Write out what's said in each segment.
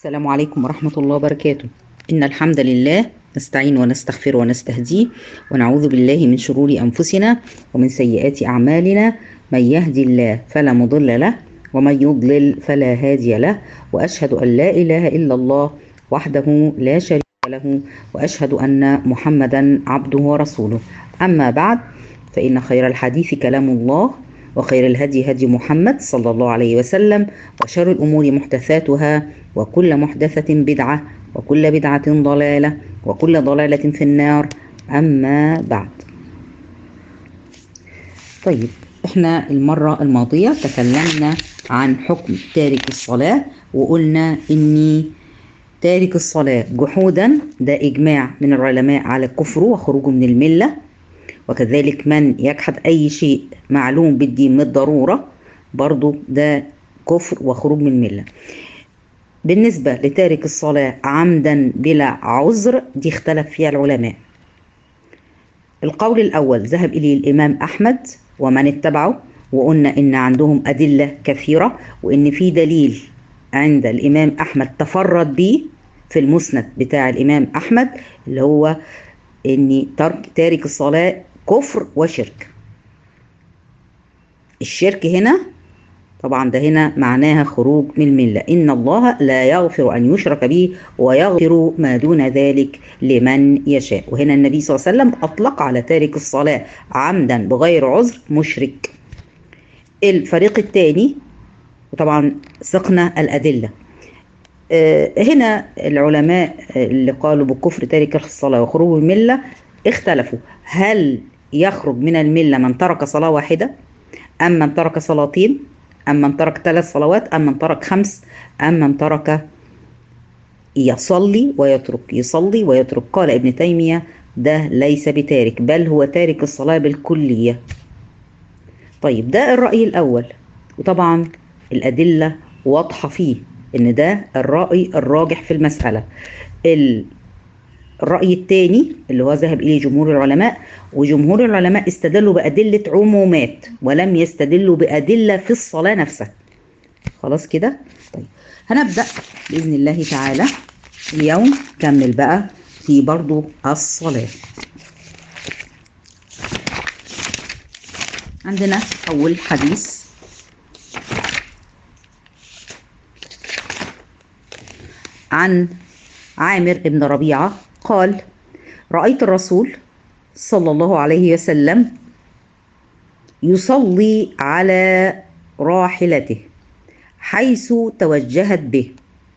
السلام عليكم ورحمة الله وبركاته إن الحمد لله نستعين ونستغفر ونستهديه ونعوذ بالله من شرور أنفسنا ومن سيئات أعمالنا من يهدي الله فلا مضل له ومن يضلل فلا هادي له وأشهد أن لا إله إلا الله وحده لا شريك له وأشهد أن محمدا عبده ورسوله أما بعد فإن خير الحديث كلام الله وخير الهدي هدي محمد صلى الله عليه وسلم وشر الأمور محدثاتها وكل محدثة بدعة وكل بدعة ضلالة وكل ضلالة في النار أما بعد طيب احنا المرة الماضية تكلمنا عن حكم تارك الصلاة وقلنا اني تارك الصلاة جحودا ده إجماع من العلماء على الكفر وخروجه من الملة وكذلك من يجحد أي شيء معلوم بالدين من الضرورة برضو ده كفر وخروج من الملة بالنسبة لتارك الصلاة عمدا بلا عذر دي اختلف فيها العلماء القول الأول ذهب إليه الإمام أحمد ومن اتبعه وقلنا إن عندهم أدلة كثيرة وإن في دليل عند الإمام أحمد تفرد به في المسند بتاع الإمام أحمد اللي هو إن ترك تارك الصلاة كفر وشرك الشرك هنا طبعا ده هنا معناها خروج من الملة إن الله لا يغفر أن يشرك به ويغفر ما دون ذلك لمن يشاء وهنا النبي صلى الله عليه وسلم أطلق على تارك الصلاة عمدا بغير عذر مشرك الفريق الثاني وطبعا سقنا الأدلة هنا العلماء اللي قالوا بكفر تارك الصلاة وخروج الملة اختلفوا هل يخرج من الملة من ترك صلاة واحدة أم من ترك صلاتين أم من ترك ثلاث صلوات أم من ترك خمس أم من ترك يصلي ويترك يصلي ويترك قال ابن تيمية ده ليس بتارك بل هو تارك الصلاة بالكلية طيب ده الرأي الأول وطبعا الأدلة واضحة فيه إن ده الرأي الراجح في المسألة الرأي الثاني اللي هو ذهب إليه جمهور العلماء وجمهور العلماء استدلوا بأدلة عمومات ولم يستدلوا بأدلة في الصلاة نفسها خلاص كده طيب هنبدأ بإذن الله تعالى اليوم كمل بقى في برضو الصلاة عندنا أول حديث عن عامر بن ربيعة قال رأيت الرسول صلى الله عليه وسلم يصلي على راحلته حيث توجهت به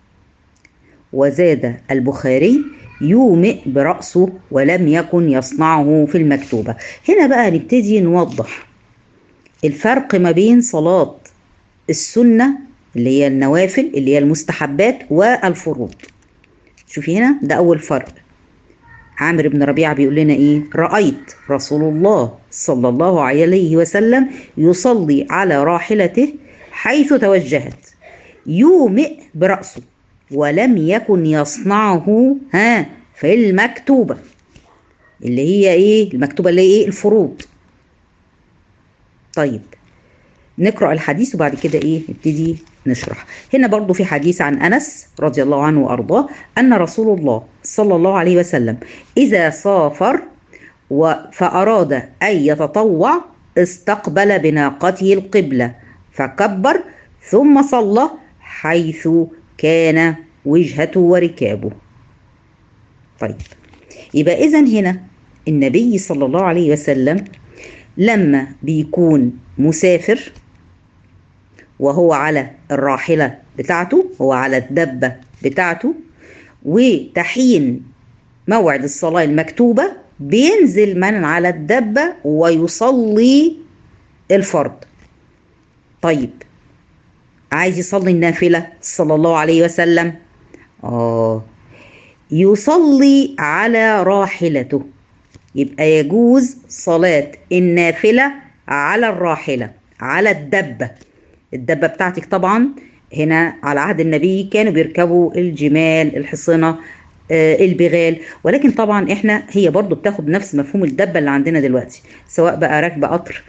وزاد البخاري يومئ برأسه ولم يكن يصنعه في المكتوبة هنا بقى نبتدي نوضح الفرق ما بين صلاة السنة اللي هي النوافل اللي هي المستحبات والفروض شوفي هنا ده أول فرق عامر بن ربيعة بيقول لنا إيه رأيت رسول الله صلى الله عليه وسلم يصلي على راحلته حيث توجهت يومئ برأسه ولم يكن يصنعه ها في المكتوبة اللي هي إيه المكتوبة اللي هي إيه الفروض طيب نقرأ الحديث وبعد كده إيه نبتدي نشرح هنا برضو في حديث عن أنس رضي الله عنه وأرضاه أن رسول الله صلى الله عليه وسلم إذا سافر فأراد أن يتطوع استقبل بناقته القبلة فكبر ثم صلى حيث كان وجهته وركابه طيب يبقى إذا هنا النبي صلى الله عليه وسلم لما بيكون مسافر وهو على الراحلة بتاعته هو على الدبة بتاعته وتحين موعد الصلاة المكتوبة بينزل من على الدبة ويصلي الفرض طيب عايز يصلي النافلة صلى الله عليه وسلم آه يصلي على راحلته يبقى يجوز صلاة النافلة على الراحلة على الدبة الدبة بتاعتك طبعا هنا على عهد النبي كانوا بيركبوا الجمال الحصنة آه البغال ولكن طبعا احنا هي برضو بتاخد نفس مفهوم الدبة اللي عندنا دلوقتي سواء بقى راكبة قطر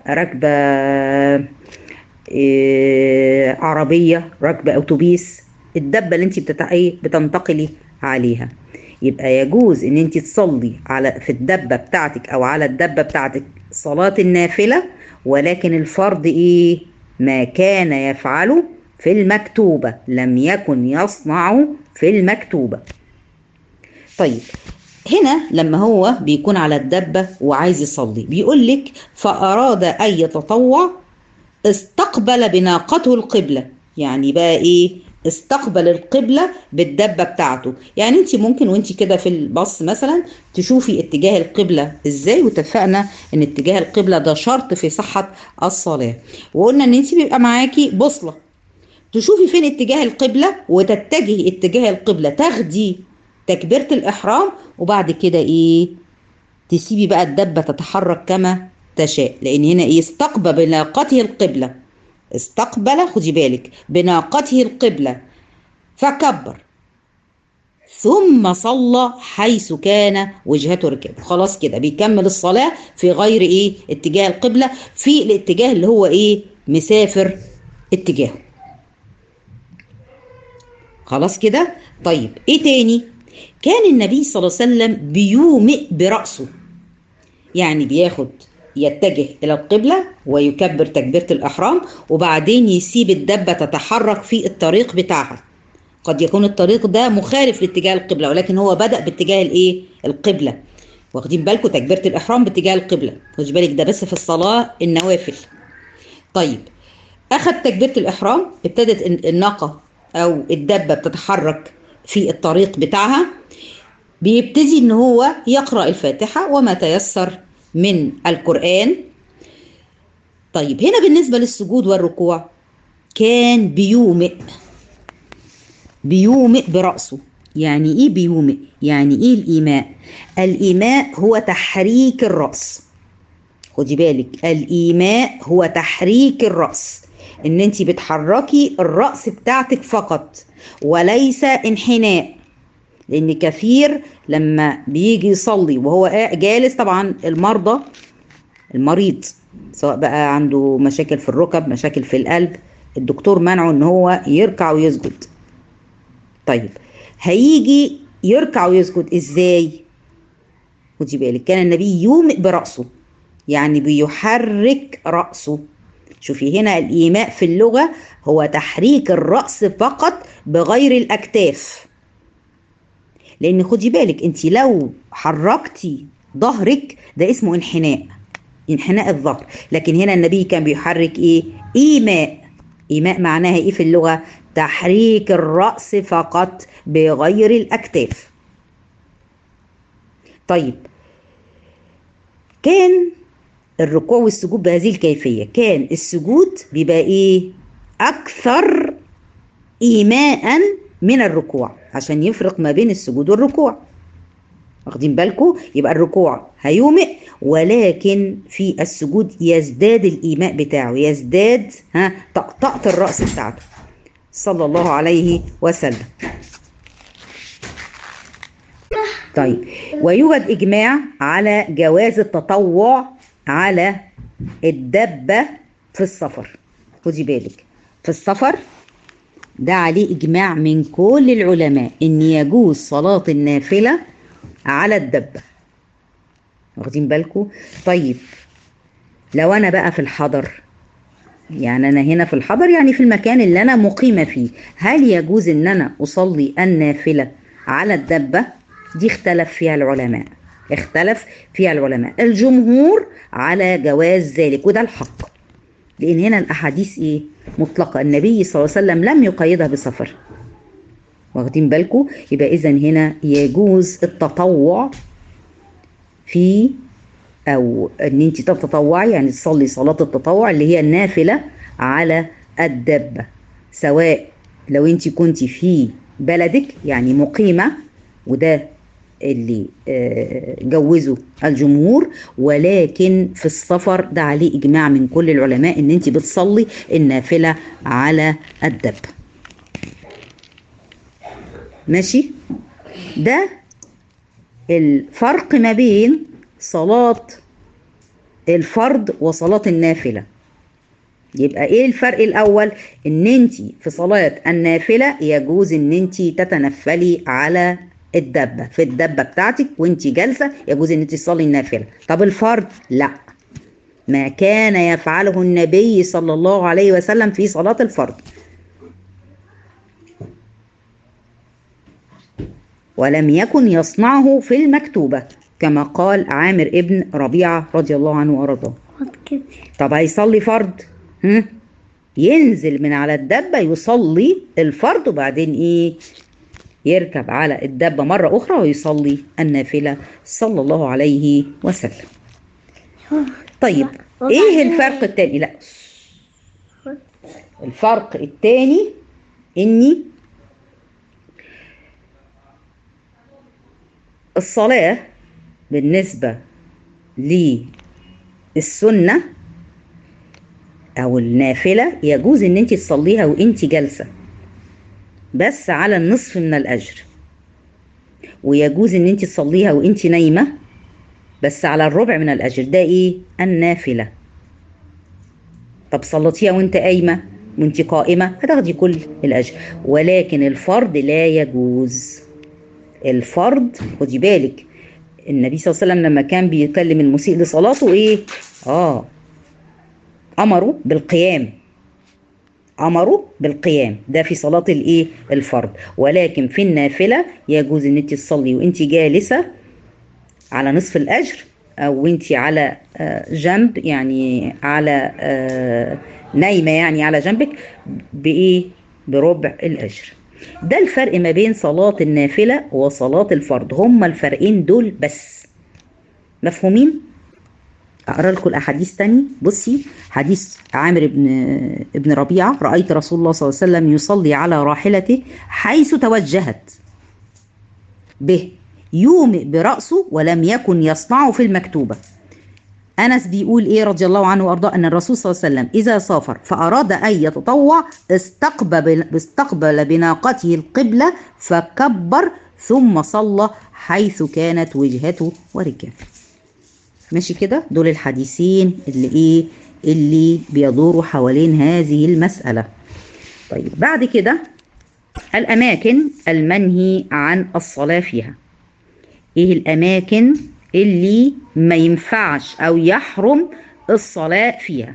راكبة آه عربية راكبة أتوبيس الدبه اللي انت بتتع... ايه بتنتقلي عليها يبقى يجوز ان انت تصلي على في الدبه بتاعتك او على الدبه بتاعتك صلاه النافله ولكن الفرض ايه ما كان يفعله في المكتوبه لم يكن يصنع في المكتوبه طيب هنا لما هو بيكون على الدبة وعايز يصلي بيقول لك فأراد أن يتطوع استقبل بناقته القبلة يعني بقى إيه استقبل القبلة بالدبة بتاعته يعني انت ممكن وانت كده في الباص مثلا تشوفي اتجاه القبلة ازاي واتفقنا ان اتجاه القبلة ده شرط في صحة الصلاة وقلنا ان انت بيبقى معاكي بوصلة تشوفي فين اتجاه القبلة وتتجهي اتجاه القبلة تاخدي تكبيرة الإحرام وبعد كده إيه تسيبي بقى الدبة تتحرك كما تشاء لأن هنا إيه استقبل بناقته القبلة استقبل خدي بالك بناقته القبلة فكبر ثم صلى حيث كان وجهته ركب خلاص كده بيكمل الصلاة في غير إيه اتجاه القبلة في الاتجاه اللي هو إيه مسافر اتجاهه خلاص كده طيب ايه تاني كان النبي صلى الله عليه وسلم بيومئ برأسه يعني بياخد يتجه إلى القبلة ويكبر تكبيرة الإحرام وبعدين يسيب الدبة تتحرك في الطريق بتاعها قد يكون الطريق ده مخالف لاتجاه القبلة ولكن هو بدأ باتجاه الإيه؟ القبلة واخدين بالكم تكبيرة الإحرام باتجاه القبلة خدي بالك ده بس في الصلاة النوافل طيب أخذ تكبيرة الإحرام ابتدت الناقة أو الدبة بتتحرك في الطريق بتاعها بيبتدي ان هو يقرا الفاتحه وما تيسر من القران طيب هنا بالنسبه للسجود والركوع كان بيومئ بيومئ براسه يعني ايه بيومئ يعني ايه الايماء الايماء هو تحريك الراس خدي بالك الايماء هو تحريك الراس ان انت بتحركي الراس بتاعتك فقط وليس انحناء لان كثير لما بيجي يصلي وهو جالس طبعا المرضى المريض سواء بقى عنده مشاكل في الركب مشاكل في القلب الدكتور منعه ان هو يركع ويسجد طيب هيجي يركع ويسجد ازاي خدي بالك كان النبي يومئ براسه يعني بيحرك راسه شوفي هنا الايماء في اللغه هو تحريك الراس فقط بغير الاكتاف لان خدي بالك انت لو حركتي ظهرك ده اسمه انحناء انحناء الظهر لكن هنا النبي كان بيحرك ايه ايماء ايماء معناها ايه في اللغه تحريك الراس فقط بغير الاكتاف طيب كان الركوع والسجود بهذه الكيفيه كان السجود بيبقى ايه اكثر ايماء من الركوع عشان يفرق ما بين السجود والركوع واخدين بالكم يبقى الركوع هيومئ ولكن في السجود يزداد الايماء بتاعه يزداد ها طقطقه الراس بتاعته صلى الله عليه وسلم طيب ويوجد اجماع على جواز التطوع على الدبه في السفر خدي بالك في السفر ده عليه إجماع من كل العلماء إن يجوز صلاة النافلة على الدبة واخدين بالكم طيب لو أنا بقى في الحضر يعني أنا هنا في الحضر يعني في المكان اللي أنا مقيمة فيه هل يجوز إن أنا أصلي النافلة على الدبة دي اختلف فيها العلماء اختلف فيها العلماء الجمهور على جواز ذلك وده الحق لان هنا الاحاديث ايه مطلقه النبي صلى الله عليه وسلم لم يقيدها بسفر واخدين بالكم يبقى اذا هنا يجوز التطوع في او ان انت تتطوعي يعني تصلي صلاه التطوع اللي هي النافله على الدبه سواء لو انت كنت في بلدك يعني مقيمه وده اللي جوزوا الجمهور ولكن في السفر ده عليه اجماع من كل العلماء ان انت بتصلي النافله على الدب ماشي ده الفرق ما بين صلاه الفرض وصلاه النافله يبقى ايه الفرق الاول ان انت في صلاة النافلة يجوز ان انت تتنفلي على الدبة في الدبة بتاعتك وانت جالسة يجوز ان انت تصلي النافلة طب الفرض لا ما كان يفعله النبي صلى الله عليه وسلم في صلاة الفرض ولم يكن يصنعه في المكتوبة كما قال عامر ابن ربيعة رضي الله عنه وارضاه طب هيصلي فرض هم؟ ينزل من على الدبة يصلي الفرض وبعدين ايه يركب على الدبة مرة أخرى ويصلي النافلة صلى الله عليه وسلم طيب ايه الفرق التاني لا الفرق التاني اني الصلاة بالنسبة للسنة أو النافلة يجوز إن أنت تصليها وأنت جالسة بس على النصف من الأجر ويجوز إن أنت تصليها وأنت نايمة بس على الربع من الأجر ده إيه؟ النافلة طب صلتيها وأنت قايمة وأنت قائمة هتاخدي كل الأجر ولكن الفرض لا يجوز الفرض خدي بالك النبي صلى الله عليه وسلم لما كان بيكلم المسيء لصلاته ايه اه امروا بالقيام امروا بالقيام ده في صلاه الايه الفرض ولكن في النافله يجوز ان انت تصلي وانت جالسه على نصف الاجر او انت على آه جنب يعني على آه نايمه يعني على جنبك بايه بربع الاجر ده الفرق ما بين صلاة النافلة وصلاة الفرض هما الفرقين دول بس مفهومين؟ أقرأ لكم الأحاديث تاني بصي حديث عامر بن ابن ربيعة رأيت رسول الله صلى الله عليه وسلم يصلي على راحلته حيث توجهت به يومئ برأسه ولم يكن يصنعه في المكتوبة أنس بيقول إيه رضي الله عنه وأرضاه أن الرسول صلى الله عليه وسلم إذا سافر فأراد أن يتطوع استقبل, استقبل بناقته القبلة فكبر ثم صلى حيث كانت وجهته ورجله ماشي كده دول الحديثين اللي إيه اللي بيدوروا حوالين هذه المسألة طيب بعد كده الأماكن المنهي عن الصلاة فيها إيه الأماكن اللي ما ينفعش او يحرم الصلاة فيها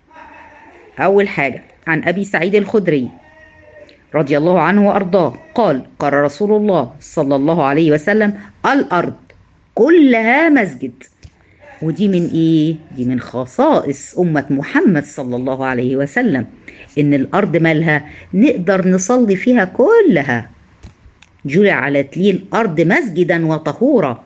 اول حاجة عن ابي سعيد الخدري رضي الله عنه وارضاه قال قال رسول الله صلى الله عليه وسلم الارض كلها مسجد ودي من ايه دي من خصائص امة محمد صلى الله عليه وسلم ان الارض مالها نقدر نصلي فيها كلها جعلت لي الارض مسجدا وطهورا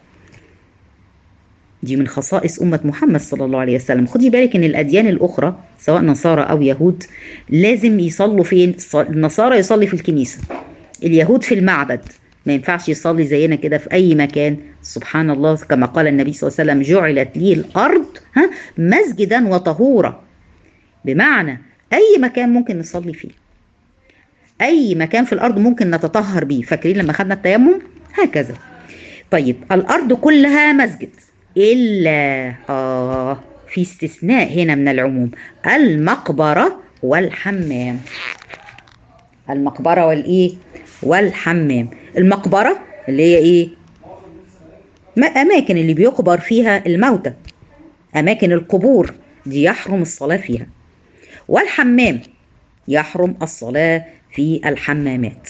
دي من خصائص أمة محمد صلى الله عليه وسلم خدي بالك إن الأديان الأخرى سواء نصارى أو يهود لازم يصلوا فين النصارى يصلي في الكنيسة اليهود في المعبد ما ينفعش يصلي زينا كده في أي مكان سبحان الله كما قال النبي صلى الله عليه وسلم جعلت لي الأرض ها مسجدا وطهورا بمعنى أي مكان ممكن نصلي فيه أي مكان في الأرض ممكن نتطهر بيه فاكرين لما خدنا التيمم هكذا طيب الأرض كلها مسجد إلا آه في استثناء هنا من العموم المقبرة والحمام المقبرة والإيه والحمام المقبرة اللي هي إيه ما أماكن اللي بيقبر فيها الموتى أماكن القبور دي يحرم الصلاة فيها والحمام يحرم الصلاة في الحمامات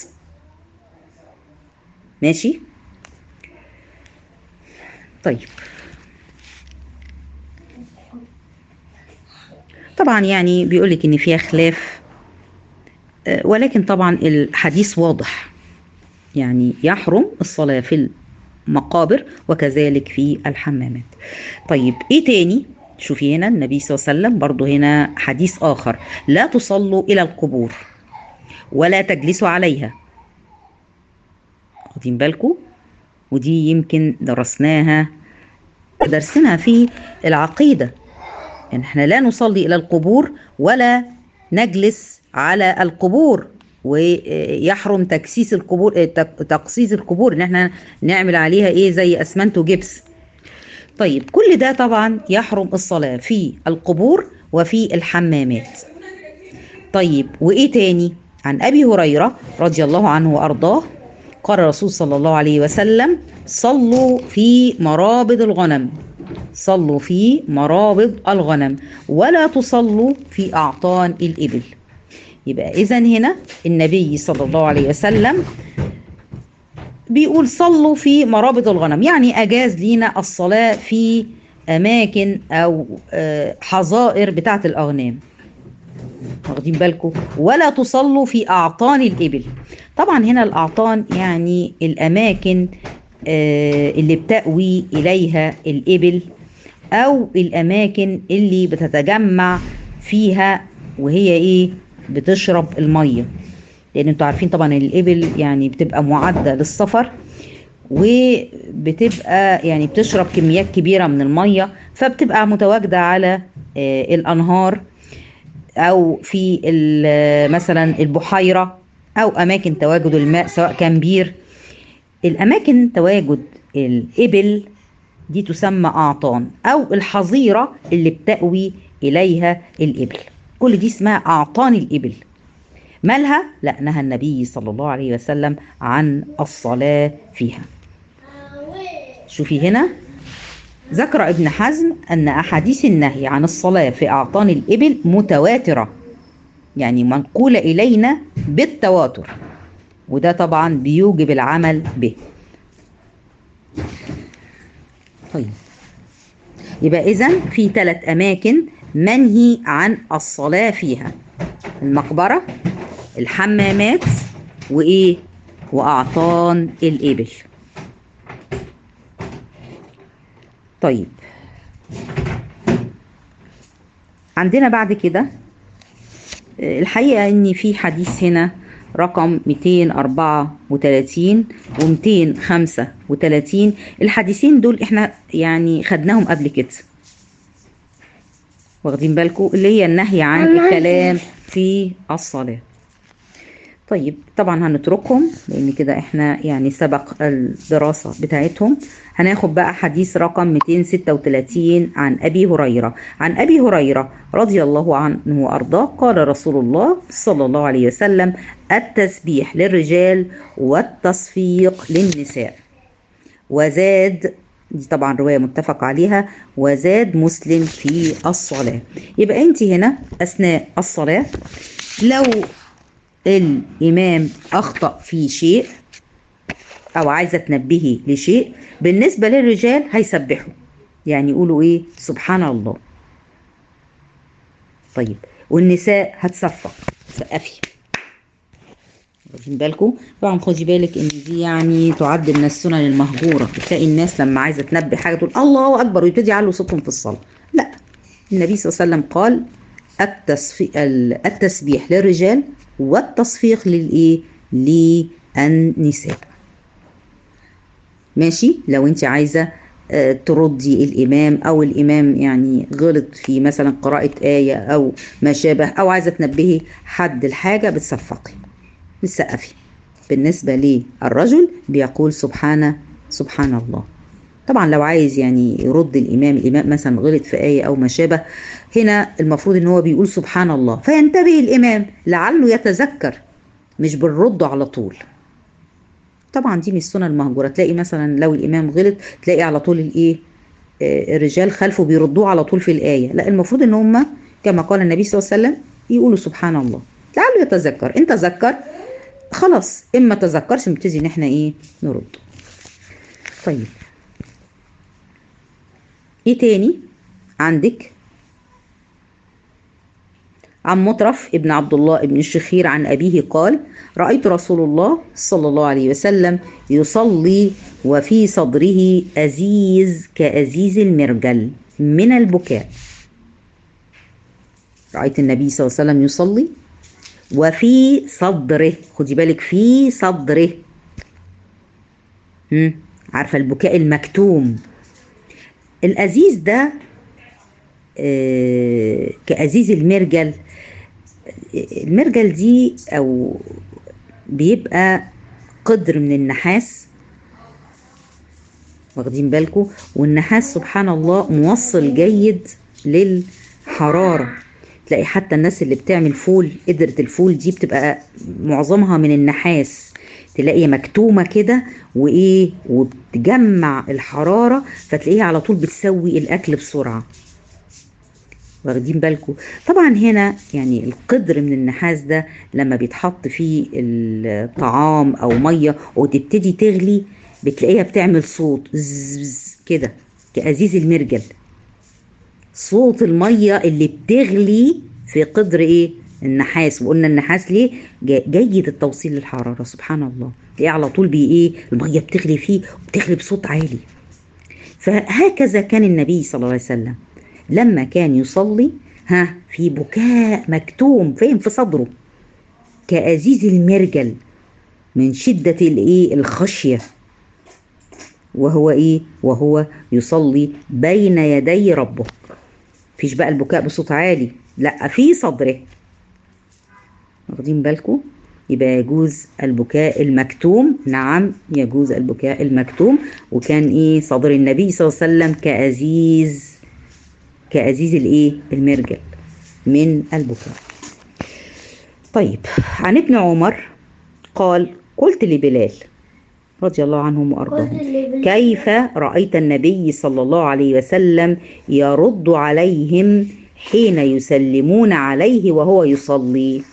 ماشي طيب طبعا يعني بيقولك ان فيها خلاف ولكن طبعا الحديث واضح يعني يحرم الصلاة في المقابر وكذلك في الحمامات طيب ايه تاني شوفي هنا النبي صلى الله عليه وسلم برضو هنا حديث آخر لا تصلوا إلى القبور ولا تجلسوا عليها واخدين بالكم ودي يمكن درسناها درسنا في العقيدة إن احنا لا نصلي إلى القبور ولا نجلس على القبور ويحرم تكسيس القبور تقصيص القبور ان احنا نعمل عليها ايه زي اسمنت وجبس طيب كل ده طبعا يحرم الصلاة في القبور وفي الحمامات طيب وايه تاني عن ابي هريره رضي الله عنه وارضاه قال الرسول صلى الله عليه وسلم صلوا في مرابض الغنم صلوا في مرابض الغنم ولا تصلوا في اعطان الابل يبقى اذا هنا النبي صلى الله عليه وسلم بيقول صلوا في مرابض الغنم يعني اجاز لينا الصلاه في اماكن او حظائر بتاعه الاغنام واخدين بالكم ولا تصلوا في اعطان الابل طبعا هنا الاعطان يعني الاماكن اللي بتأوي اليها الابل او الاماكن اللي بتتجمع فيها وهي ايه بتشرب الميه لان انتوا عارفين طبعا الابل يعني بتبقى معده للسفر وبتبقى يعني بتشرب كميات كبيره من الميه فبتبقى متواجده على الانهار او في مثلا البحيره او اماكن تواجد الماء سواء كان بير الاماكن تواجد الابل دي تسمى اعطان او الحظيره اللي بتأوي اليها الابل كل دي اسمها اعطان الابل مالها لا نهى النبي صلى الله عليه وسلم عن الصلاه فيها شوفي هنا ذكر ابن حزم أن أحاديث النهي عن الصلاة في أعطان الإبل متواترة يعني منقولة إلينا بالتواتر وده طبعا بيوجب العمل به طيب يبقى إذا في ثلاث أماكن منهي عن الصلاة فيها المقبرة الحمامات وإيه وأعطان الإبل طيب عندنا بعد كده الحقيقة ان في حديث هنا رقم 234 و 235 الحديثين دول احنا يعني خدناهم قبل كده واخدين بالكم اللي هي النهي عن الكلام في الصلاة طيب طبعا هنتركهم لان كده احنا يعني سبق الدراسة بتاعتهم هناخد بقى حديث رقم 236 عن ابي هريرة عن ابي هريرة رضي الله عنه وارضاه قال رسول الله صلى الله عليه وسلم التسبيح للرجال والتصفيق للنساء وزاد دي طبعا رواية متفق عليها وزاد مسلم في الصلاة يبقى انت هنا اثناء الصلاة لو الإمام أخطأ في شيء أو عايزة تنبهي لشيء بالنسبة للرجال هيسبحوا يعني يقولوا إيه سبحان الله طيب والنساء هتصفق سقفي واخدين بالكم طبعا خدي بالك ان دي يعني تعد من السنن المهجوره بتلاقي الناس لما عايزه تنبه حاجه تقول الله اكبر ويبتدي يعلوا صوتهم في الصلاه لا النبي صلى الله عليه وسلم قال التسبيح للرجال والتصفيق للايه للنساء ماشي لو انت عايزه تردي الامام او الامام يعني غلط في مثلا قراءه ايه او ما شابه او عايزه تنبهي حد الحاجه بتصفقي بتسقفي بالنسبه للرجل بيقول سبحان سبحان الله طبعا لو عايز يعني يرد الامام الامام مثلا غلط في ايه او ما شابه هنا المفروض ان هو بيقول سبحان الله فينتبه الامام لعله يتذكر مش بالرد على طول طبعا دي من السنن المهجوره تلاقي مثلا لو الامام غلط تلاقي على طول الايه آه الرجال خلفه بيردوه على طول في الايه لا المفروض ان هم كما قال النبي صلى الله عليه وسلم يقولوا سبحان الله لعله يتذكر ان تذكر خلاص اما تذكرش نبتدي ان احنا ايه نرد طيب ايه تاني عندك عن مطرف ابن عبد الله ابن الشخير عن أبيه قال رأيت رسول الله صلى الله عليه وسلم يصلي وفي صدره أزيز كأزيز المرجل من البكاء رأيت النبي صلى الله عليه وسلم يصلي وفي صدره خدي بالك في صدره هم. عارفة البكاء المكتوم الأزيز ده آه كأزيز المرجل المرجل دي أو بيبقى قدر من النحاس واخدين بالكم والنحاس سبحان الله موصل جيد للحرارة تلاقي حتى الناس اللي بتعمل فول قدرة الفول دي بتبقى معظمها من النحاس تلاقي مكتومة كده وإيه وبتجمع الحرارة فتلاقيها على طول بتسوي الأكل بسرعة واخدين بالكم طبعا هنا يعني القدر من النحاس ده لما بيتحط فيه الطعام او ميه وتبتدي تغلي بتلاقيها بتعمل صوت زز كده كأزيز المرجل صوت الميه اللي بتغلي في قدر ايه النحاس وقلنا النحاس ليه جيد التوصيل للحراره سبحان الله تلاقيه على طول بي ايه الميه بتغلي فيه وبتغلي بصوت عالي فهكذا كان النبي صلى الله عليه وسلم لما كان يصلي ها في بكاء مكتوم فين في صدره كأزيز المرجل من شدة الايه الخشية وهو ايه وهو يصلي بين يدي ربه فيش بقى البكاء بصوت عالي لا في صدره واخدين بالكم يبقى يجوز البكاء المكتوم نعم يجوز البكاء المكتوم وكان ايه صدر النبي صلى الله عليه وسلم كأزيز كأزيز الايه المرجل من البكاء طيب عن ابن عمر قال قلت لبلال رضي الله عنهم وارضاهم كيف رايت النبي صلى الله عليه وسلم يرد عليهم حين يسلمون عليه وهو يصلي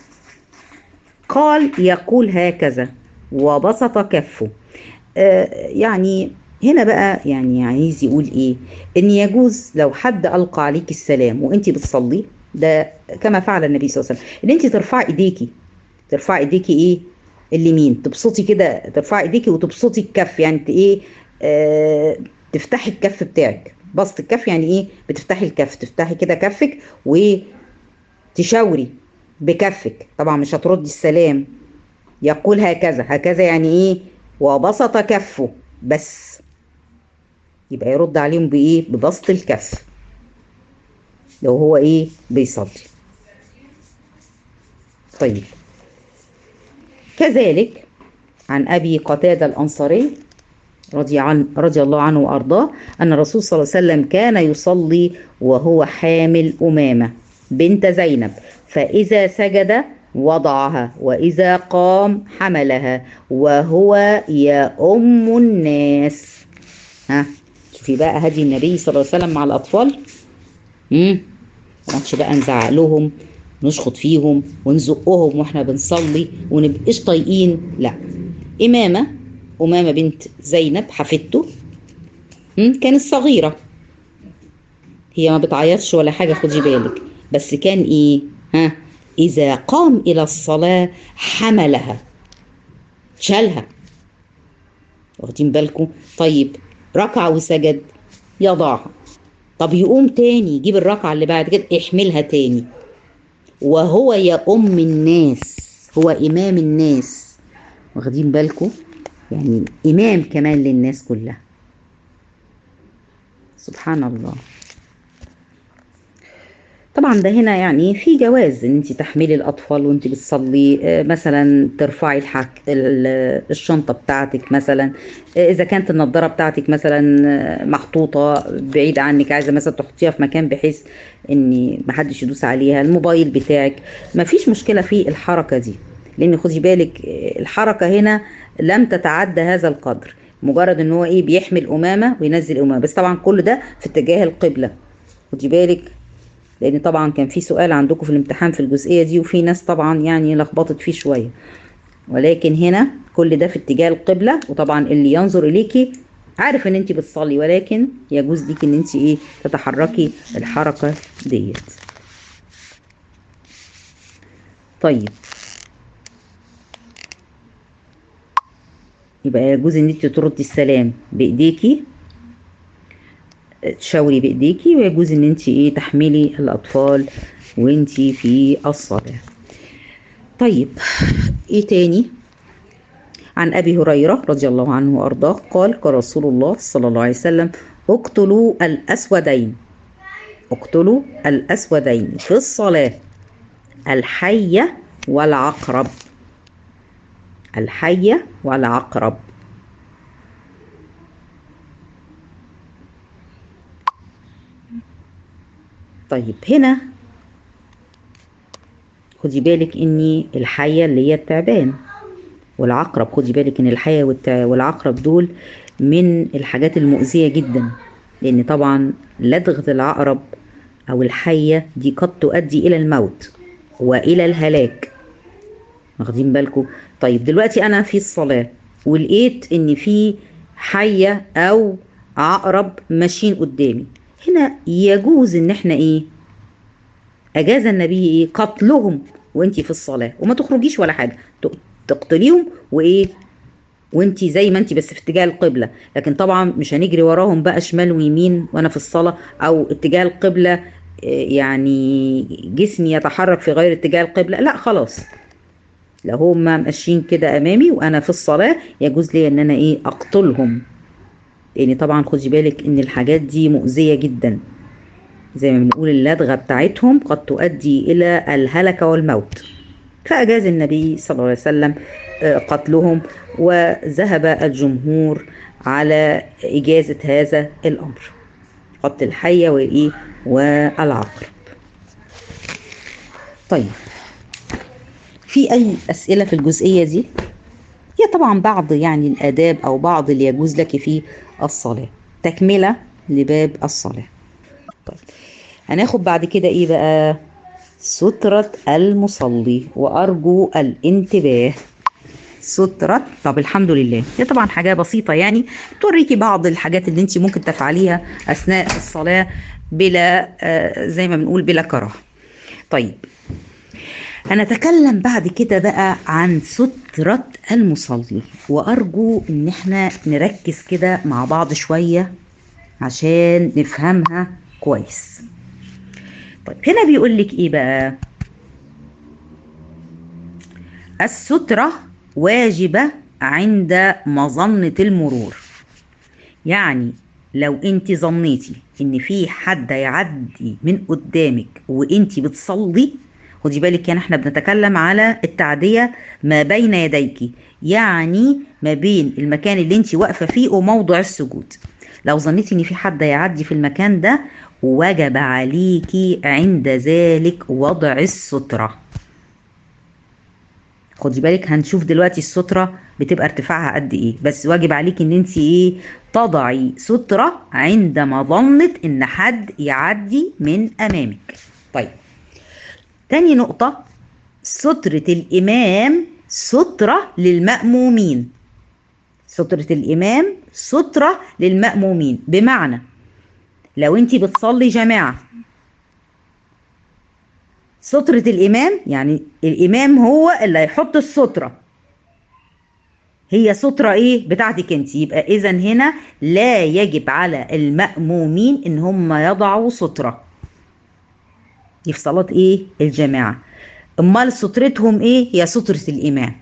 قال يقول هكذا وبسط كفه آه يعني هنا بقى يعني عايز يقول ايه ان يجوز لو حد القى عليك السلام وانت بتصلي ده كما فعل النبي صلى الله عليه وسلم ان انت ترفعي ايديكي ترفعي ايديكي ايه اليمين تبسطي كده ترفعي ايديكي وتبسطي الكف يعني ايه آه تفتحي الكف بتاعك بسط الكف يعني ايه بتفتحي الكف تفتحي كده كفك وتشاوري بكفك طبعا مش هتردي السلام يقول هكذا هكذا يعني ايه وبسط كفه بس يبقى يرد عليهم بايه ببسط الكف لو هو ايه بيصلي طيب كذلك عن ابي قتاده الانصاري رضي عن رضي الله عنه وارضاه ان الرسول صلى الله عليه وسلم كان يصلي وهو حامل امامه بنت زينب فاذا سجد وضعها واذا قام حملها وهو يؤم الناس ها شوفي بقى هدي النبي صلى الله عليه وسلم مع الاطفال امم ما بقى نزعق لهم نشخط فيهم ونزقهم واحنا بنصلي ونبقاش طايقين لا امامه امامه بنت زينب حفيدته كانت صغيره هي ما بتعيطش ولا حاجه خدي بالك بس كان ايه ها اذا قام الى الصلاه حملها شالها واخدين بالكم طيب ركع وسجد يضعها طب يقوم تاني يجيب الركعه اللي بعد كده يحملها تاني وهو يؤم الناس هو امام الناس واخدين بالكم يعني امام كمان للناس كلها سبحان الله طبعا ده هنا يعني في جواز ان انت تحملي الاطفال وانت بتصلي مثلا ترفعي الحك الشنطه بتاعتك مثلا اذا كانت النضاره بتاعتك مثلا محطوطه بعيد عنك عايزه مثلا تحطيها في مكان بحيث ان محدش يدوس عليها الموبايل بتاعك مفيش مشكله في الحركه دي لان خدي بالك الحركه هنا لم تتعدى هذا القدر مجرد ان هو ايه بيحمل امامه وينزل امامه بس طبعا كل ده في اتجاه القبله خدي بالك لان طبعا كان في سؤال عندكم في الامتحان في الجزئيه دي وفي ناس طبعا يعني لخبطت فيه شويه ولكن هنا كل ده في اتجاه القبله وطبعا اللي ينظر اليكي عارف ان انت بتصلي ولكن يجوز ليكي ان انت ايه تتحركي الحركه ديت طيب يبقى يجوز ان انت تردي السلام بايديكي تشاوري بايديكي ويجوز ان انت ايه تحملي الاطفال وانت في الصلاه طيب ايه تاني عن ابي هريره رضي الله عنه وارضاه قال قال رسول الله صلى الله عليه وسلم اقتلوا الاسودين اقتلوا الاسودين في الصلاه الحيه والعقرب الحيه والعقرب طيب هنا خدي بالك ان الحية اللي هي التعبان والعقرب خدي بالك ان الحية والتع... والعقرب دول من الحاجات المؤذية جدا لان طبعا لدغة العقرب او الحية دي قد تؤدي الى الموت والى الهلاك واخدين بالكم طيب دلوقتي انا في الصلاة ولقيت ان في حية او عقرب ماشيين قدامي هنا يجوز ان احنا ايه اجاز النبي ايه قتلهم وانت في الصلاه وما تخرجيش ولا حاجه تقتليهم وايه وانت زي ما انت بس في اتجاه القبله لكن طبعا مش هنجري وراهم بقى شمال ويمين وانا في الصلاه او اتجاه القبله يعني جسمي يتحرك في غير اتجاه القبله لا خلاص لو هم ماشيين كده امامي وانا في الصلاه يجوز لي ان انا ايه اقتلهم لان طبعا خدي بالك ان الحاجات دي مؤذيه جدا زي ما بنقول اللدغه بتاعتهم قد تؤدي الى الهلكه والموت فاجاز النبي صلى الله عليه وسلم قتلهم وذهب الجمهور على اجازه هذا الامر قتل الحيه وايه والعقرب طيب في اي اسئله في الجزئيه دي هي طبعا بعض يعني الاداب او بعض اللي يجوز لك في الصلاه تكمله لباب الصلاه طيب هناخد بعد كده ايه بقى سترة المصلي وارجو الانتباه سترة طب الحمد لله هي طبعا حاجة بسيطة يعني توريكي بعض الحاجات اللي انت ممكن تفعليها اثناء الصلاة بلا آه زي ما بنقول بلا كراهة طيب هنتكلم بعد كده بقى عن سترة المصلي وأرجو إن احنا نركز كده مع بعض شوية عشان نفهمها كويس طيب هنا بيقول لك إيه بقى السترة واجبة عند مظنة المرور يعني لو انت ظنيتي ان في حد يعدي من قدامك وانت بتصلي خدي بالك يعني احنا بنتكلم على التعدية ما بين يديك يعني ما بين المكان اللي انت واقفة فيه وموضع السجود لو ظنيتي ان في حد يعدي في المكان ده وجب عليكي عند ذلك وضع السترة خدي بالك هنشوف دلوقتي السترة بتبقى ارتفاعها قد ايه بس واجب عليكي ان انت ايه تضعي سترة عند مظنة ان حد يعدي من امامك طيب تاني نقطة سترة الإمام سترة للمأمومين سترة الإمام سترة للمأمومين بمعنى لو أنت بتصلي جماعة سترة الإمام يعني الإمام هو اللي هيحط السترة هي سترة إيه بتاعتك أنت يبقى إذا هنا لا يجب على المأمومين إن هم يضعوا سترة دي في صلاة ايه الجماعة امال سترتهم ايه هي سترة الامام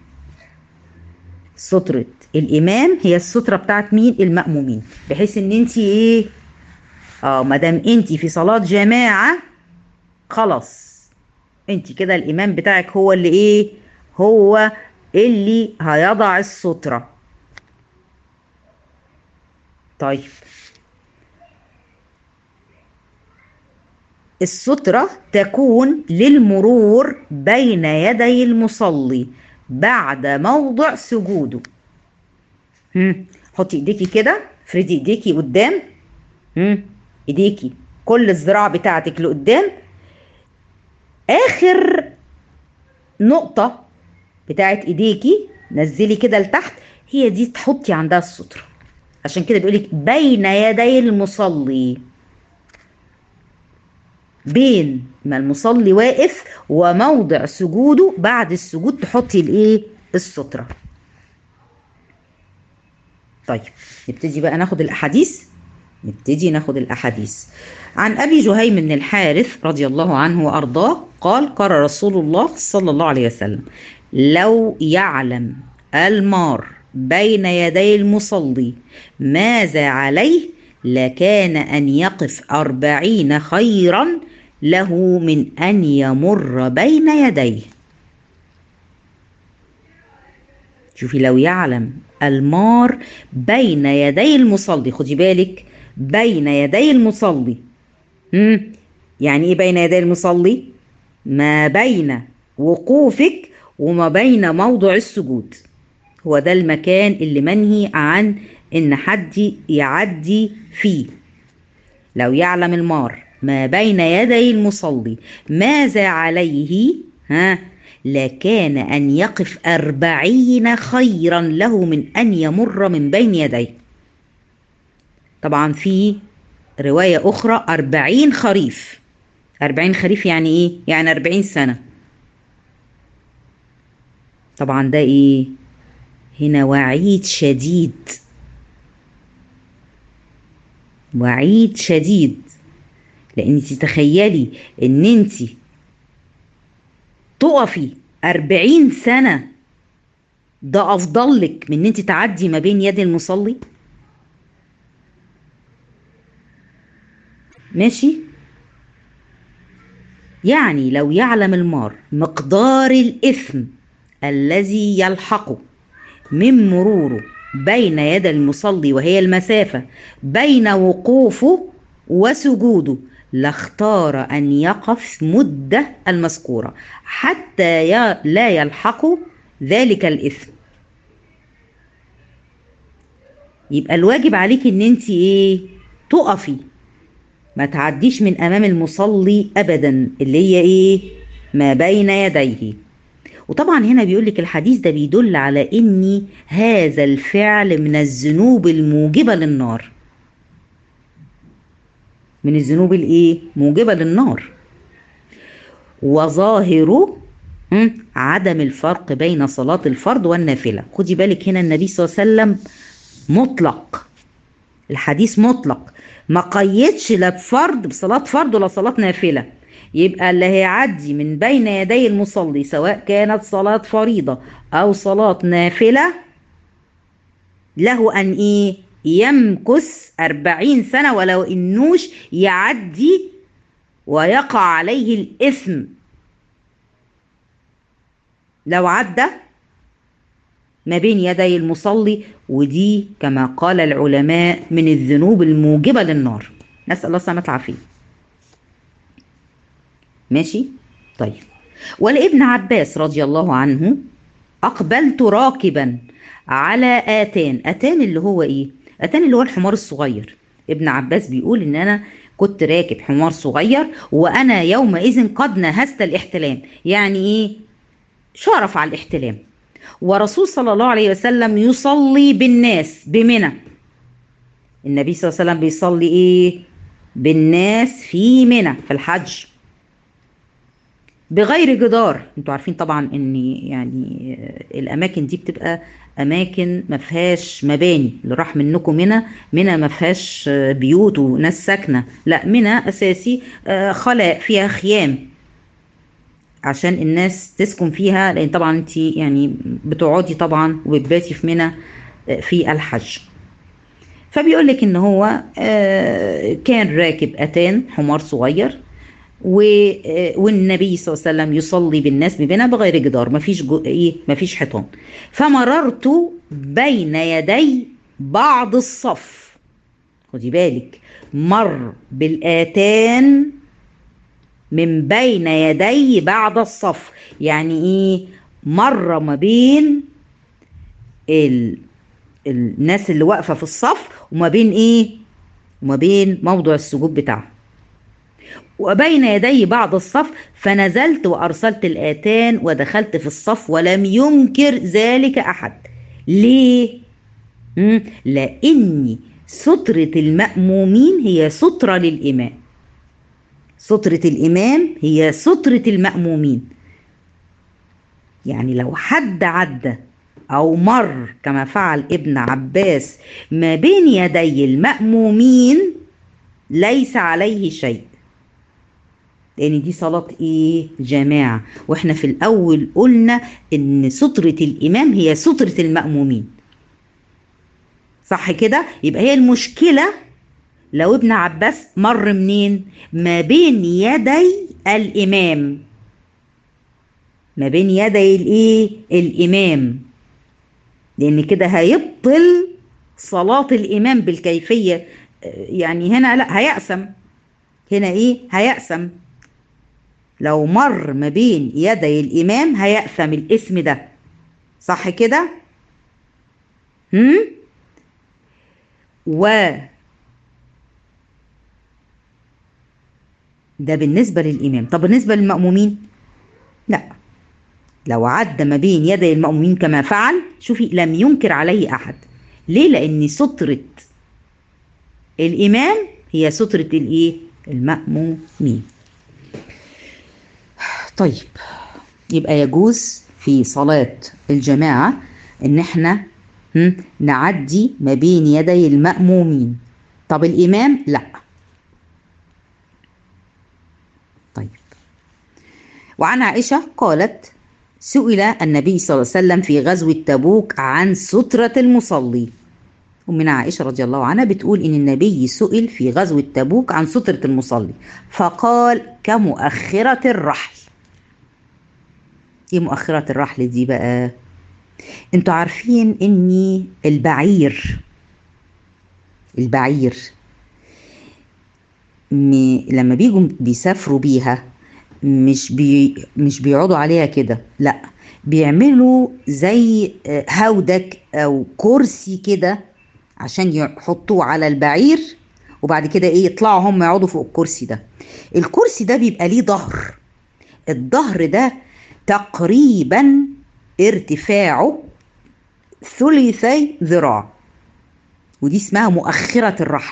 سترة الامام هي السترة بتاعت مين المأمومين بحيث ان انت ايه اه مادام انت في صلاة جماعة خلاص انت كده الامام بتاعك هو اللي ايه هو اللي هيضع السترة طيب السترة تكون للمرور بين يدي المصلي بعد موضع سجوده هم. حطي ايديكي كده افردي ايديكي قدام هم. ايديكي كل الذراع بتاعتك لقدام اخر نقطة بتاعت ايديكي نزلي كده لتحت هي دي تحطي عندها السترة عشان كده بيقولك بين يدي المصلي بين ما المصلي واقف وموضع سجوده بعد السجود تحطي الايه الستره طيب نبتدي بقى ناخد الاحاديث نبتدي ناخد الاحاديث عن ابي جهيم بن الحارث رضي الله عنه وارضاه قال قال رسول الله صلى الله عليه وسلم لو يعلم المار بين يدي المصلي ماذا عليه لكان ان يقف أربعين خيرا له من أن يمر بين يديه شوفي لو يعلم المار بين يدي المصلي خدي بالك بين يدي المصلي مم. يعني ايه بين يدي المصلي ما بين وقوفك وما بين موضع السجود هو ده المكان اللي منهي عن ان حد يعدي فيه لو يعلم المار ما بين يدي المصلي ماذا عليه ها لكان أن يقف أربعين خيرا له من أن يمر من بين يديه طبعا في رواية أخرى أربعين خريف أربعين خريف يعني إيه؟ يعني أربعين سنة طبعا ده إيه؟ هنا وعيد شديد وعيد شديد لان تتخيلي ان انت تقفي أربعين سنة ده أفضل لك من ان انت تعدي ما بين يد المصلي ماشي يعني لو يعلم المار مقدار الإثم الذي يلحقه من مروره بين يد المصلي وهي المسافة بين وقوفه وسجوده لاختار أن يقف مدة المذكورة حتى لا يلحقه ذلك الإثم يبقى الواجب عليك ان انت ايه تقفي ما تعديش من امام المصلي ابدا اللي هي ايه ما بين يديه وطبعا هنا بيقول لك الحديث ده بيدل على ان هذا الفعل من الذنوب الموجبه للنار من الذنوب الايه موجبه للنار وظاهره عدم الفرق بين صلاة الفرض والنافلة خدي بالك هنا النبي صلى الله عليه وسلم مطلق الحديث مطلق ما قيدش لا بفرض بصلاة فرض ولا صلاة نافلة يبقى اللي هيعدي من بين يدي المصلي سواء كانت صلاة فريضة أو صلاة نافلة له أن إيه يمكث أربعين سنة ولو إنوش يعدي ويقع عليه الإثم لو عدى ما بين يدي المصلي ودي كما قال العلماء من الذنوب الموجبة للنار نسأل الله السلامة العافية ماشي طيب ولابن عباس رضي الله عنه أقبلت راكبا على آتان آتان اللي هو إيه أتاني اللي هو الحمار الصغير ابن عباس بيقول إن أنا كنت راكب حمار صغير وأنا يومئذ قد نهزت الاحتلام يعني إيه شرف على الاحتلام ورسول صلى الله عليه وسلم يصلي بالناس بمنى النبي صلى الله عليه وسلم بيصلي ايه بالناس في منى في الحج بغير جدار انتوا عارفين طبعا ان يعني الاماكن دي بتبقى اماكن ما فيهاش مباني اللي راح منكم منى منى ما فيهاش بيوت وناس ساكنه لا منى اساسي خلاء فيها خيام عشان الناس تسكن فيها لان طبعا انت يعني بتقعدي طبعا وبتباتي في منى في الحج فبيقول لك ان هو كان راكب اتان حمار صغير والنبي صلى الله عليه وسلم يصلي بالناس ببنى بغير جدار مفيش جو ايه مفيش حيطان فمررت بين يدي بعض الصف خدي بالك مر بالاتان من بين يدي بعد الصف يعني ايه مر ما بين ال... الناس اللي واقفه في الصف وما بين ايه وما بين موضع السجود بتاعهم وبين يدي بعض الصف فنزلت وارسلت الاتان ودخلت في الصف ولم ينكر ذلك احد ليه مم؟ لاني ستره المامومين هي ستره للامام سترة الإمام هي سترة المأمومين يعني لو حد عدى أو مر كما فعل ابن عباس ما بين يدي المأمومين ليس عليه شيء لأن دي صلاة إيه؟ جماعة وإحنا في الأول قلنا إن سترة الإمام هي سترة المأمومين صح كده؟ يبقى هي المشكلة لو ابن عباس مر منين ما بين يدي الامام ما بين يدي الايه الامام لان كده هيبطل صلاة الامام بالكيفية يعني هنا لا هيأسم هنا ايه هيأسم لو مر ما بين يدي الإمام هيأثم الاسم ده صح كده؟ هم؟ و ده بالنسبة للإمام طب بالنسبة للمأمومين لا لو عدى ما بين يدي المأمومين كما فعل شوفي لم ينكر عليه أحد ليه لأن سترة الإمام هي سترة الإيه المأمومين طيب يبقى يجوز في صلاة الجماعة إن إحنا نعدي ما بين يدي المأمومين طب الإمام لا طيب وعن عائشة قالت سئل النبي صلى الله عليه وسلم في غزوة تبوك عن سترة المصلي ومن عائشة رضي الله عنها بتقول إن النبي سئل في غزوة تبوك عن سترة المصلي فقال كمؤخرة الرحل ايه مؤخرة الرحل دي بقى انتوا عارفين اني البعير البعير لما بيجوا بيسافروا بيها مش بي مش بيقعدوا عليها كده لا بيعملوا زي هودك او كرسي كده عشان يحطوه على البعير وبعد كده ايه يطلعوا هم يقعدوا فوق الكرسي ده الكرسي ده بيبقى ليه ظهر الظهر ده تقريبا ارتفاعه ثلثي ذراع ودي اسمها مؤخرة الرحل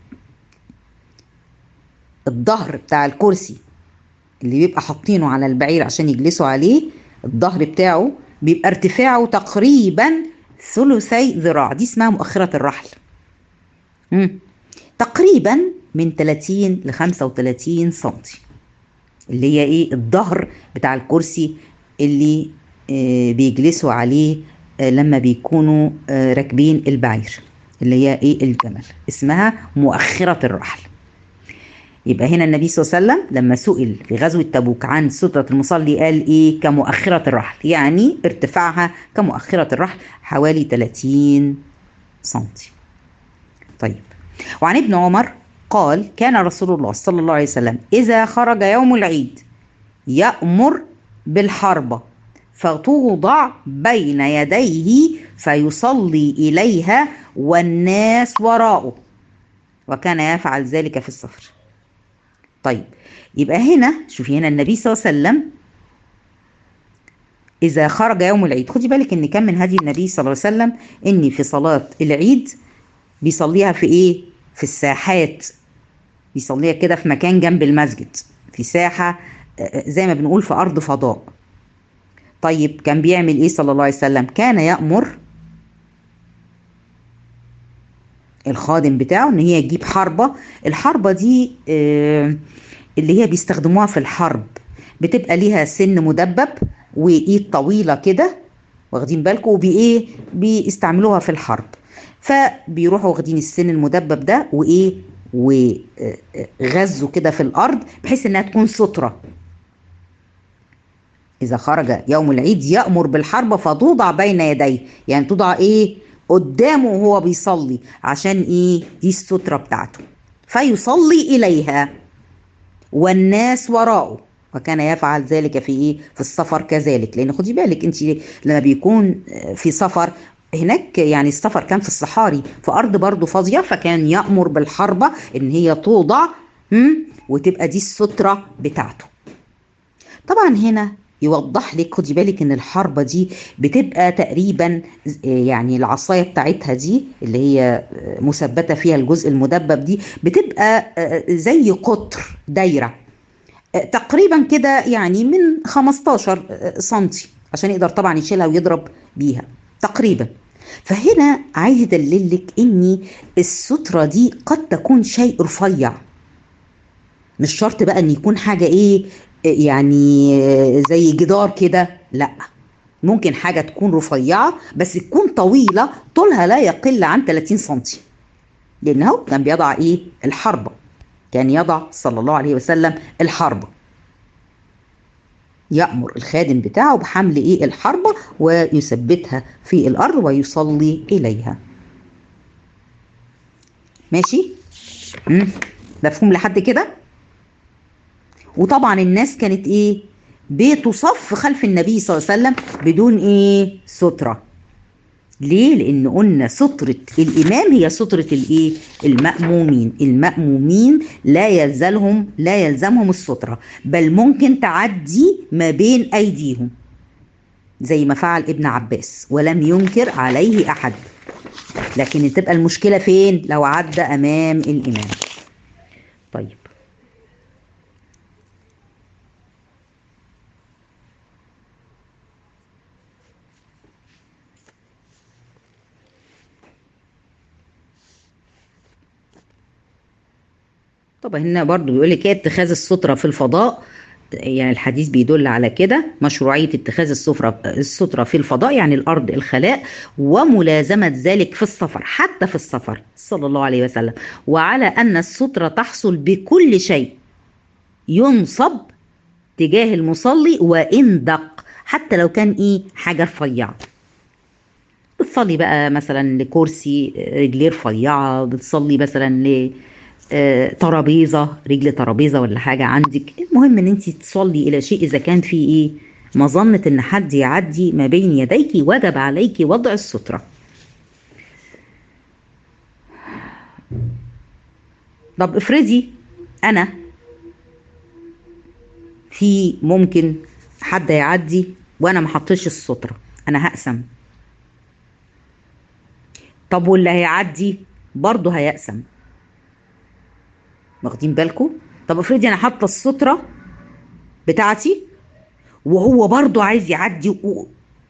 الظهر بتاع الكرسي اللي بيبقى حاطينه على البعير عشان يجلسوا عليه الظهر بتاعه بيبقى ارتفاعه تقريبا ثلثي ذراع دي اسمها مؤخرة الرحل مم. تقريبا من 30 ل 35 سنتي اللي هي ايه الظهر بتاع الكرسي اللي آه بيجلسوا عليه آه لما بيكونوا آه راكبين البعير اللي هي ايه الجمل اسمها مؤخرة الرحل يبقى هنا النبي صلى الله عليه وسلم لما سئل في غزوة تبوك عن سترة المصلي قال ايه كمؤخرة الرحل يعني ارتفاعها كمؤخرة الرحل حوالي 30 سنتي طيب وعن ابن عمر قال كان رسول الله صلى الله عليه وسلم إذا خرج يوم العيد يأمر بالحربة فتوضع بين يديه فيصلي إليها والناس وراءه وكان يفعل ذلك في السفر طيب يبقى هنا شوفي هنا النبي صلى الله عليه وسلم إذا خرج يوم العيد خدي بالك إن كان من هدي النبي صلى الله عليه وسلم إن في صلاة العيد بيصليها في إيه؟ في الساحات بيصليها كده في مكان جنب المسجد في ساحة زي ما بنقول في أرض فضاء طيب كان بيعمل إيه صلى الله عليه وسلم كان يأمر الخادم بتاعه ان هي تجيب حربة الحربة دي اللي هي بيستخدموها في الحرب بتبقى ليها سن مدبب وايد طويلة كده واخدين بالكم وبايه بيستعملوها في الحرب فبيروحوا واخدين السن المدبب ده وايه وغزوا كده في الارض بحيث انها تكون ستره اذا خرج يوم العيد يامر بالحرب فتوضع بين يديه يعني توضع ايه قدامه وهو بيصلي عشان ايه دي الستره بتاعته فيصلي اليها والناس وراءه وكان يفعل ذلك في ايه في السفر كذلك لان خدي بالك انت لما بيكون في سفر هناك يعني السفر كان في الصحاري في ارض برضه فاضيه فكان يامر بالحربه ان هي توضع وتبقى دي الستره بتاعته طبعا هنا يوضح لك خدي بالك ان الحربه دي بتبقى تقريبا يعني العصايه بتاعتها دي اللي هي مثبته فيها الجزء المدبب دي بتبقى زي قطر دايره تقريبا كده يعني من 15 سنتي عشان يقدر طبعا يشيلها ويضرب بيها تقريبا فهنا عايز يدللك ان الستره دي قد تكون شيء رفيع مش شرط بقى ان يكون حاجه ايه يعني زي جدار كده لا ممكن حاجه تكون رفيعه بس تكون طويله طولها لا يقل عن 30 سنتي لانه كان بيضع ايه الحربه كان يضع صلى الله عليه وسلم الحربه يأمر الخادم بتاعه بحمل ايه الحربة ويثبتها في الأرض ويصلي إليها ماشي مفهوم لحد كده وطبعا الناس كانت ايه بتصف خلف النبي صلى الله عليه وسلم بدون ايه ستره ليه لان قلنا ستره الامام هي ستره الايه المامومين المامومين لا يلزمهم لا يلزمهم الستره بل ممكن تعدي ما بين ايديهم زي ما فعل ابن عباس ولم ينكر عليه احد لكن تبقى المشكله فين لو عدى امام الامام طيب طبعا هنا برضو بيقول لك ايه اتخاذ السترة في الفضاء يعني الحديث بيدل على كده مشروعية اتخاذ السفرة السترة في الفضاء يعني الأرض الخلاء وملازمة ذلك في السفر حتى في السفر صلى الله عليه وسلم وعلى أن السترة تحصل بكل شيء ينصب تجاه المصلي وإن دق حتى لو كان إيه حاجة رفيعة بتصلي بقى مثلا لكرسي رجليه رفيعة بتصلي مثلا ل ترابيزه رجل ترابيزه ولا حاجه عندك المهم ان انت تصلي الى شيء اذا كان في ايه مظنه ان حد يعدي ما بين يديك وجب عليك وضع الستره طب افرضي انا في ممكن حد يعدي وانا ما حطيتش الستره انا هقسم طب واللي هيعدي برضه هيقسم واخدين بالكم طب افرضي انا حاطه الستره بتاعتي وهو برضه عايز يعدي و...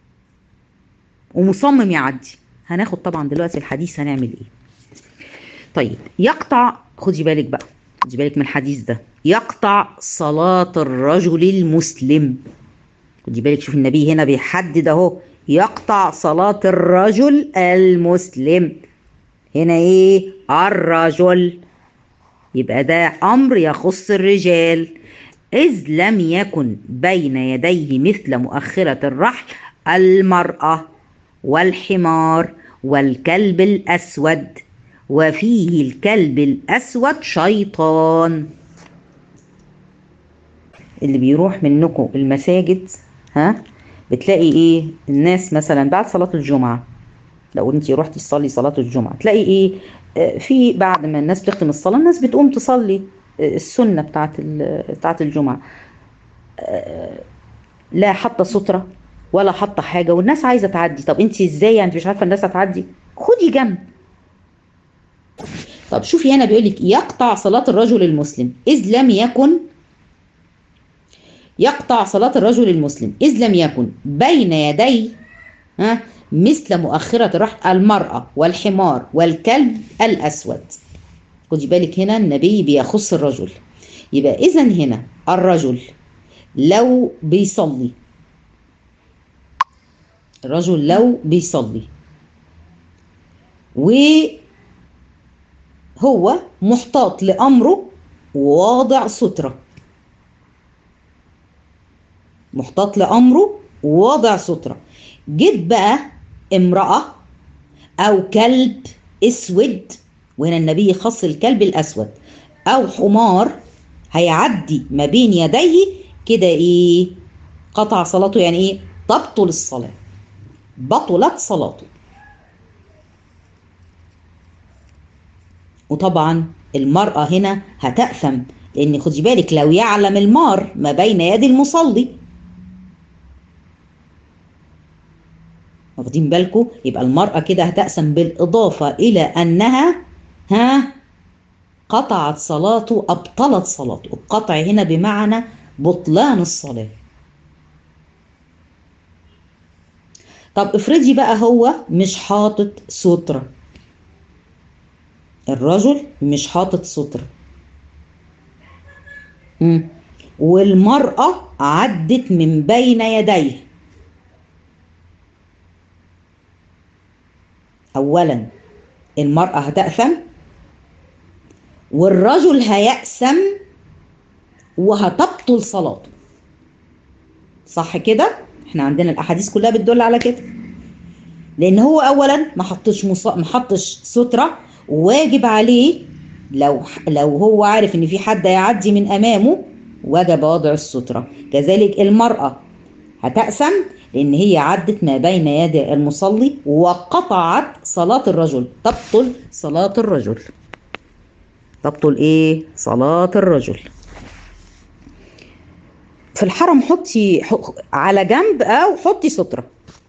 ومصمم يعدي هناخد طبعا دلوقتي الحديث هنعمل ايه طيب يقطع خدي بالك بقى خدي بالك من الحديث ده يقطع صلاة الرجل المسلم خدي بالك شوف النبي هنا بيحدد اهو يقطع صلاة الرجل المسلم هنا ايه الرجل يبقى ده امر يخص الرجال اذ لم يكن بين يديه مثل مؤخره الرحل المراه والحمار والكلب الاسود وفيه الكلب الاسود شيطان اللي بيروح منكم المساجد ها بتلاقي ايه الناس مثلا بعد صلاه الجمعه لو انت رحتي تصلي صلاه الجمعه تلاقي ايه في بعد ما الناس بتختم الصلاه الناس بتقوم تصلي السنه بتاعت بتاعت الجمعه لا حاطه ستره ولا حاطه حاجه والناس عايزه تعدي طب انت ازاي يعني مش عارفه الناس هتعدي خدي جنب طب شوفي هنا بيقول لك يقطع صلاه الرجل المسلم اذ لم يكن يقطع صلاه الرجل المسلم اذ لم يكن بين يدي ها مثل مؤخرة الرحل المرأة والحمار والكلب الأسود خدي بالك هنا النبي بيخص الرجل يبقى إذا هنا الرجل لو بيصلي الرجل لو بيصلي وهو محتاط لأمره وواضع سترة محتاط لأمره وواضع سترة جيت بقى امرأة أو كلب أسود وهنا النبي خص الكلب الأسود أو حمار هيعدي ما بين يديه كده إيه قطع صلاته يعني إيه تبطل الصلاة بطلت صلاته وطبعا المرأة هنا هتأثم لأن خدي بالك لو يعلم المار ما بين يدي المصلي واخدين بالكم يبقى المرأة كده هتقسم بالإضافة إلى أنها ها قطعت صلاته أبطلت صلاته القطع هنا بمعنى بطلان الصلاة طب افرضي بقى هو مش حاطط سترة الرجل مش حاطط سترة والمرأة عدت من بين يديه اولا المرأة هتأثم والرجل هيأسم وهتبطل صلاته صح كده احنا عندنا الاحاديث كلها بتدل على كده لان هو اولا ما حطش مص... ما حطش ستره واجب عليه لو لو هو عارف ان في حد هيعدي من امامه وجب وضع السترة كذلك المرأة هتأسم لأن هي عدت ما بين يدي المصلي وقطعت صلاة الرجل تبطل صلاة الرجل تبطل إيه؟ صلاة الرجل في الحرم حطي على جنب أو حطي سترة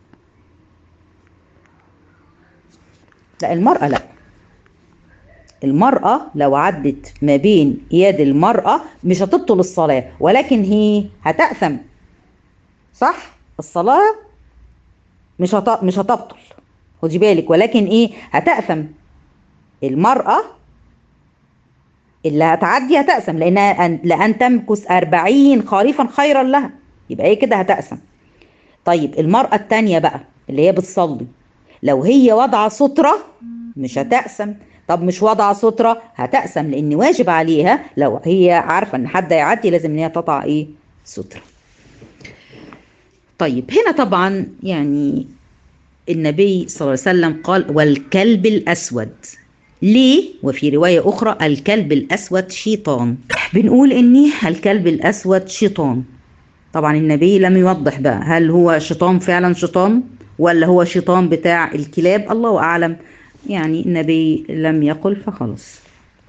لا المرأة لا المرأة لو عدت ما بين يد المرأة مش هتبطل الصلاة ولكن هي هتأثم صح الصلاة مش هت... مش هتبطل خدي بالك ولكن ايه هتأثم المرأة اللي هتعدي هتأثم لأنها لأن تمكث أربعين خريفا خيرا لها يبقى ايه كده هتأثم طيب المرأة التانية بقى اللي هي بتصلي لو هي وضع سترة مش هتأثم طب مش وضع سترة هتأثم لأن واجب عليها لو هي عارفة إن حد هيعدي لازم إن هي تقطع إيه سترة طيب هنا طبعا يعني النبي صلى الله عليه وسلم قال والكلب الأسود ليه وفي رواية أخرى الكلب الأسود شيطان بنقول إن الكلب الأسود شيطان طبعا النبي لم يوضح بقى هل هو شيطان فعلا شيطان ولا هو شيطان بتاع الكلاب الله أعلم يعني النبي لم يقل فخلص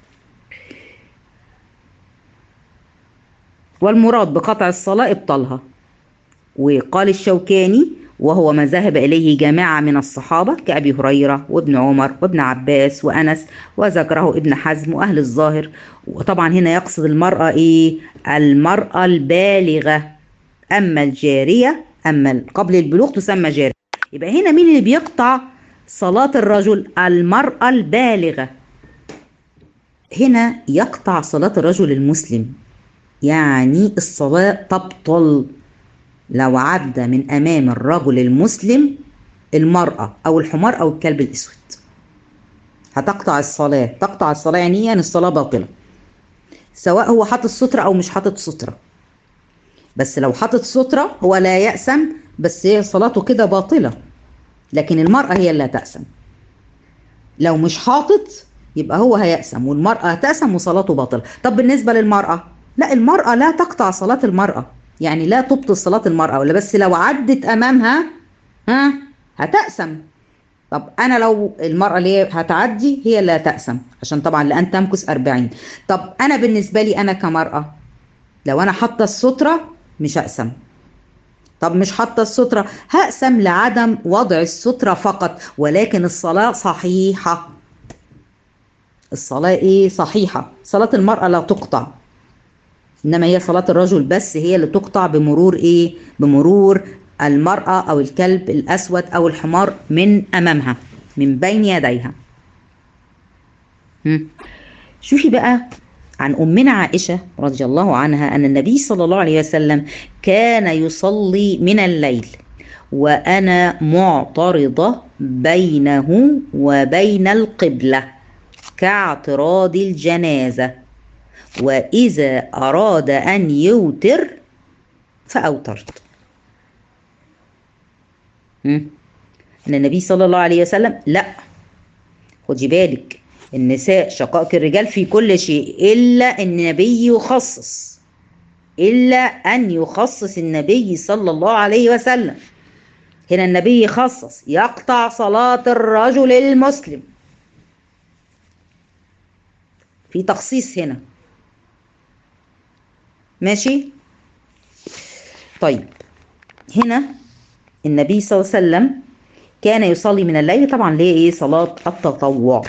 والمراد بقطع الصلاة إبطالها وقال الشوكاني وهو ما ذهب إليه جماعة من الصحابة كأبي هريرة وابن عمر وابن عباس وأنس وذكره ابن حزم وأهل الظاهر وطبعا هنا يقصد المرأة إيه المرأة البالغة أما الجارية أما قبل البلوغ تسمى جارية يبقى هنا مين اللي بيقطع صلاة الرجل المرأة البالغة هنا يقطع صلاة الرجل المسلم يعني الصلاة تبطل لو عدى من أمام الرجل المسلم المرأة أو الحمار أو الكلب الأسود هتقطع الصلاة تقطع الصلاة يعني يعني الصلاة باطلة سواء هو حاطط سترة أو مش حاطط سترة بس لو حاطط سترة هو لا يأسم بس هي صلاته كده باطلة لكن المرأة هي اللي هتأسم لو مش حاطط يبقى هو هيأسم والمرأة هتأسم وصلاته باطلة طب بالنسبة للمرأة لا المرأة لا تقطع صلاة المرأة يعني لا تبطل صلاة المرأة ولا بس لو عدت أمامها ها هتأسم طب أنا لو المرأة اللي هتعدي هي اللي هتأسم عشان طبعا لأن تمكث أربعين طب أنا بالنسبة لي أنا كمرأة لو أنا حاطة السترة مش هأسم طب مش حاطه الستره هقسم لعدم وضع الستره فقط ولكن الصلاه صحيحه الصلاه ايه صحيحه صلاه المراه لا تقطع انما هي صلاه الرجل بس هي اللي تقطع بمرور ايه بمرور المراه او الكلب الاسود او الحمار من امامها من بين يديها شوفي بقى عن أمنا عائشة رضي الله عنها أن النبي صلى الله عليه وسلم كان يصلي من الليل وأنا معترضة بينه وبين القبلة كاعتراض الجنازة وإذا أراد أن يوتر فأوترت أن النبي صلى الله عليه وسلم لا خدي بالك النساء شقائق الرجال في كل شيء إلا النبي يخصص إلا أن يخصص النبي صلى الله عليه وسلم هنا النبي يخصص يقطع صلاة الرجل المسلم في تخصيص هنا ماشي طيب هنا النبي صلى الله عليه وسلم كان يصلي من الليل طبعا ليه ايه صلاة التطوع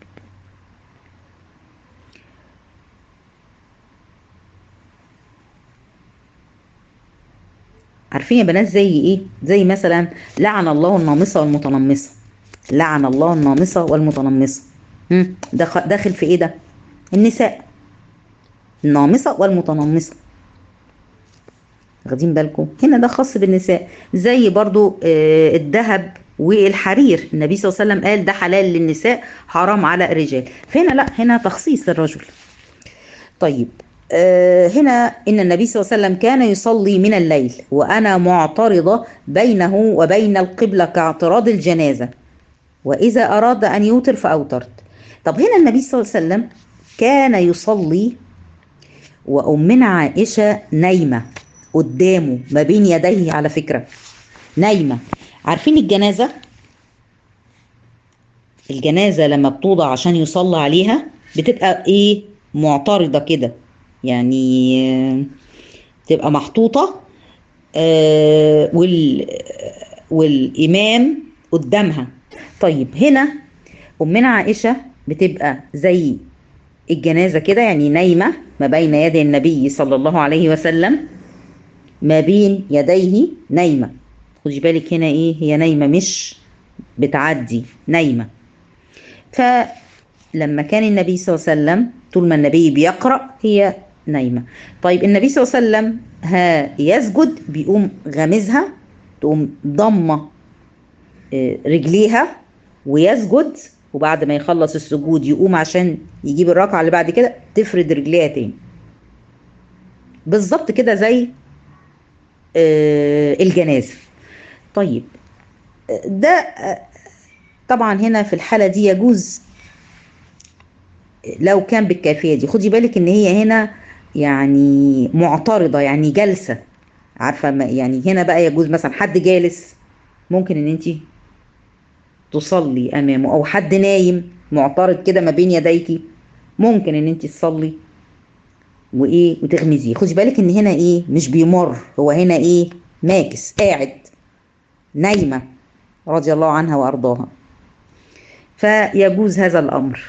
عارفين يا بنات زي ايه زي مثلا لعن الله النامصه والمتنمصه لعن الله النامصه والمتنمصه داخل في ايه ده النساء النامصه والمتنمصه واخدين بالكم هنا ده خاص بالنساء زي برضو آه الذهب والحرير النبي صلى الله عليه وسلم قال ده حلال للنساء حرام على الرجال فهنا لا هنا تخصيص للرجل طيب هنا إن النبي صلى الله عليه وسلم كان يصلي من الليل وأنا معترضة بينه وبين القبلة كاعتراض الجنازة وإذا أراد أن يوتر فأوترت طب هنا النبي صلى الله عليه وسلم كان يصلي وأمنا عائشة نايمة قدامه ما بين يديه على فكرة نايمة عارفين الجنازة الجنازة لما بتوضع عشان يصلى عليها بتبقى ايه معترضة كده يعني تبقى محطوطة آه وال والإمام قدامها طيب هنا أمنا عائشة بتبقى زي الجنازة كده يعني نايمة ما بين يدي النبي صلى الله عليه وسلم ما بين يديه نايمة خدي بالك هنا ايه هي نايمة مش بتعدي نايمة فلما كان النبي صلى الله عليه وسلم طول ما النبي بيقرأ هي نايمة طيب النبي صلى الله عليه وسلم ها يسجد بيقوم غامزها تقوم ضمة رجليها ويسجد وبعد ما يخلص السجود يقوم عشان يجيب الركعة اللي بعد كده تفرد رجليها تاني بالظبط كده زي الجنازة طيب ده طبعا هنا في الحالة دي يجوز لو كان بالكيفية دي خدي بالك ان هي هنا يعني معترضة يعني جالسة عارفة يعني هنا بقى يجوز مثلا حد جالس ممكن ان انت تصلي امامه او حد نايم معترض كده ما بين يديكي ممكن ان انت تصلي وايه وتغمزيه خدي بالك ان هنا ايه مش بيمر هو هنا ايه ماكس قاعد نايمه رضي الله عنها وارضاها فيجوز هذا الامر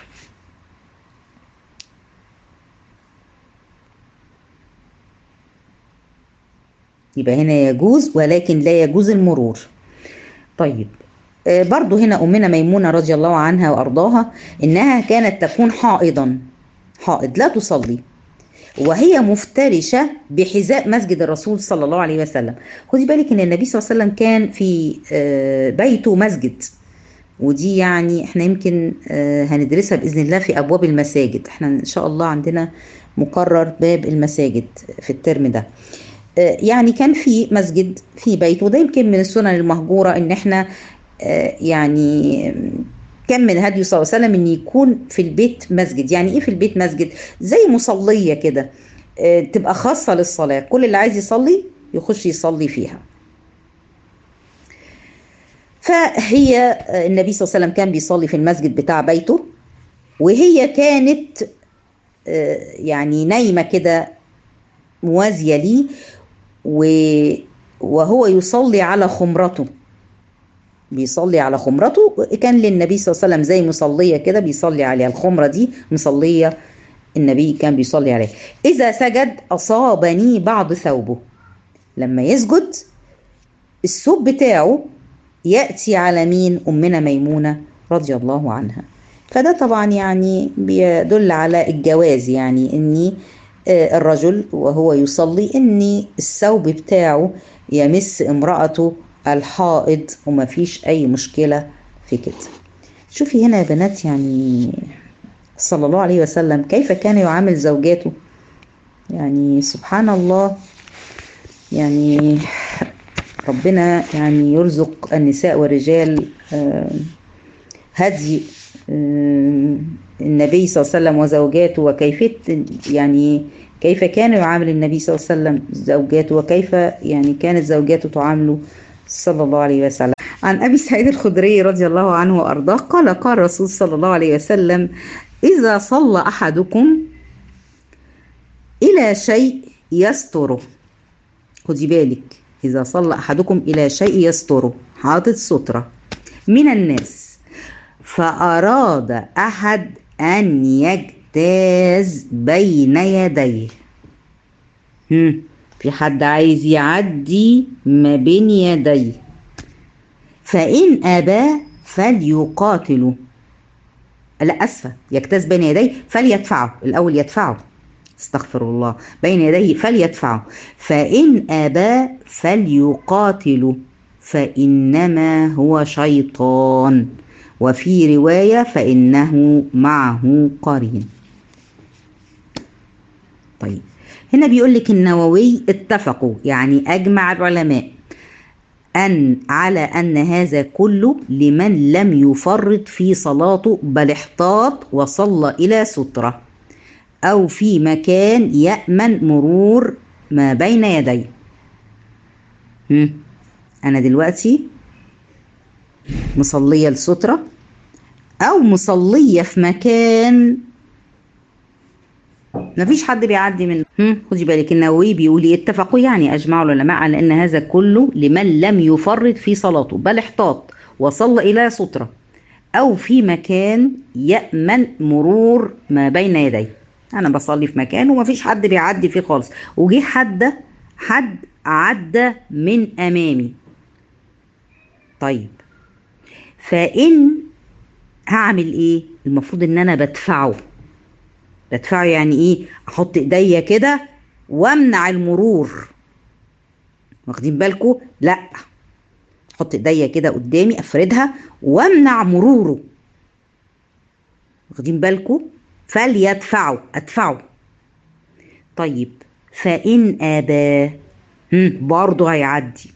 يبقى هنا يجوز ولكن لا يجوز المرور طيب برضو هنا أمنا ميمونة رضي الله عنها وأرضاها إنها كانت تكون حائضا حائض لا تصلي وهي مفترشة بحذاء مسجد الرسول صلى الله عليه وسلم خدي بالك إن النبي صلى الله عليه وسلم كان في بيته مسجد ودي يعني احنا يمكن هندرسها بإذن الله في أبواب المساجد احنا إن شاء الله عندنا مقرر باب المساجد في الترم ده يعني كان في مسجد في بيت وده يمكن من السنن المهجورة ان احنا يعني كان من هديه صلى الله عليه وسلم ان يكون في البيت مسجد يعني ايه في البيت مسجد زي مصلية كده تبقى خاصة للصلاة كل اللي عايز يصلي يخش يصلي فيها فهي النبي صلى الله عليه وسلم كان بيصلي في المسجد بتاع بيته وهي كانت يعني نايمة كده موازية ليه وهو يصلي على خمرته بيصلي على خمرته كان للنبي صلى الله عليه وسلم زي مصلية كده بيصلي عليها الخمرة دي مصلية النبي كان بيصلي عليها إذا سجد أصابني بعض ثوبه لما يسجد الثوب بتاعه يأتي على مين أمنا ميمونة رضي الله عنها فده طبعا يعني بيدل على الجواز يعني اني الرجل وهو يصلي ان الثوب بتاعه يمس امرأته الحائض وما فيش اي مشكلة في كده شوفي هنا يا بنات يعني صلى الله عليه وسلم كيف كان يعامل زوجاته يعني سبحان الله يعني ربنا يعني يرزق النساء والرجال هدي النبي صلى الله عليه وسلم وزوجاته وكيفية يعني كيف كان يعامل النبي صلى الله عليه وسلم زوجاته وكيف يعني كانت زوجاته تعامله صلى الله عليه وسلم عن أبي سعيد الخدري رضي الله عنه وأرضاه قال قال الرسول صلى الله عليه وسلم إذا صلى أحدكم إلى شيء يستره خدي بالك إذا صلى أحدكم إلى شيء يستره حاطط سترة من الناس فأراد أحد أن يجتاز بين يديه هم. في حد عايز يعدي ما بين يديه فإن أبى فليقاتله لا أسفة يجتاز بين يديه فليدفعه الأول يدفعه استغفر الله بين يديه فليدفعه فإن أبى فليقاتله فإنما هو شيطان وفي رواية فإنه معه قرين طيب هنا بيقول لك النووي اتفقوا يعني أجمع العلماء أن على أن هذا كله لمن لم يفرط في صلاته بل احتاط وصلى إلى سترة أو في مكان يأمن مرور ما بين يديه هم. أنا دلوقتي مصلية السترة أو مصلية في مكان مفيش حد بيعدي منه هم، خدي بالك النووي بيقول إيه؟ اتفقوا يعني اجمعوا العلماء على ان هذا كله لمن لم يفرط في صلاته بل احتاط وصلى الى ستره او في مكان يامن مرور ما بين يديه انا بصلي في مكان ومفيش حد بيعدي فيه خالص وجه حد حد عدى من امامي طيب فان هعمل ايه المفروض ان انا بدفعه بدفعه يعني ايه احط ايديا كده وامنع المرور واخدين بالكم لا احط ايديا كده قدامي افردها وامنع مروره واخدين بالكم فليدفعوا ادفعوا طيب فان ابى هم برضه هيعدي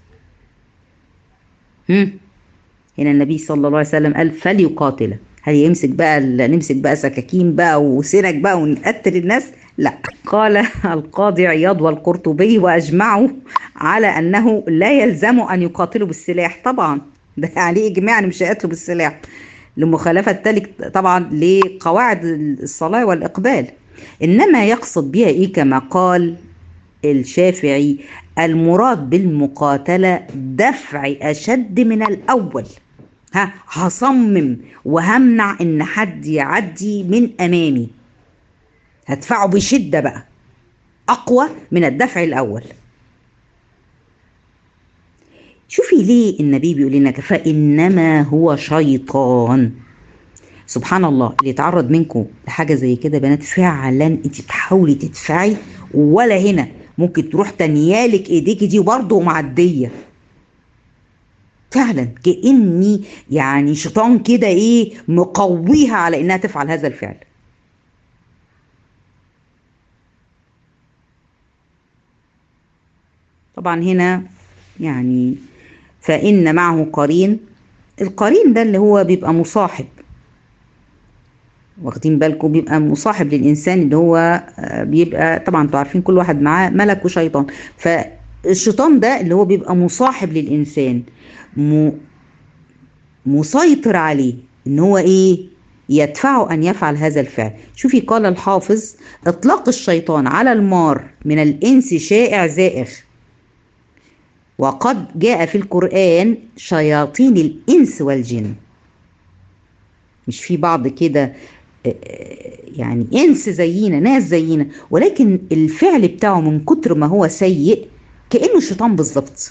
هم هنا النبي صلى الله عليه وسلم قال فليقاتله هل يمسك بقى نمسك بقى سكاكين بقى وسنك بقى ونقتل الناس لا قال القاضي عياض والقرطبي واجمعوا على انه لا يلزم ان يقاتلوا بالسلاح طبعا ده يعني اجماع مش هيقتلوا بالسلاح لمخالفه ذلك طبعا لقواعد الصلاه والاقبال انما يقصد بها ايه كما قال الشافعي المراد بالمقاتله دفع اشد من الاول ها هصمم وهمنع ان حد يعدي من امامي هدفعه بشده بقى اقوى من الدفع الاول شوفي ليه النبي بيقول لنا فانما هو شيطان سبحان الله اللي يتعرض منكم لحاجه زي كده بنات فعلا انت بتحاولي تدفعي ولا هنا ممكن تروح تنيالك ايديكي دي وبرضه معديه فعلا كاني يعني شيطان كده ايه مقويها على انها تفعل هذا الفعل طبعا هنا يعني فان معه قرين القرين ده اللي هو بيبقى مصاحب واخدين بالكم بيبقى مصاحب للانسان اللي هو بيبقى طبعا انتوا عارفين كل واحد معاه ملك وشيطان فالشيطان ده اللي هو بيبقى مصاحب للانسان م... مسيطر عليه ان هو ايه يدفعه ان يفعل هذا الفعل شوفي قال الحافظ اطلاق الشيطان على المار من الانس شائع زائغ وقد جاء في القران شياطين الانس والجن مش في بعض كده يعني انس زينا ناس زينا ولكن الفعل بتاعه من كتر ما هو سيء كانه شيطان بالظبط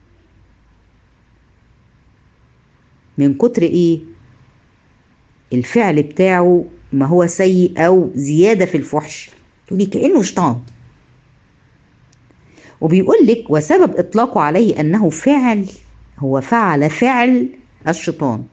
من كتر ايه الفعل بتاعه ما هو سيء او زياده في الفحش تقولي كانه شيطان وبيقول لك وسبب اطلاقه عليه انه فعل هو فعل فعل الشيطان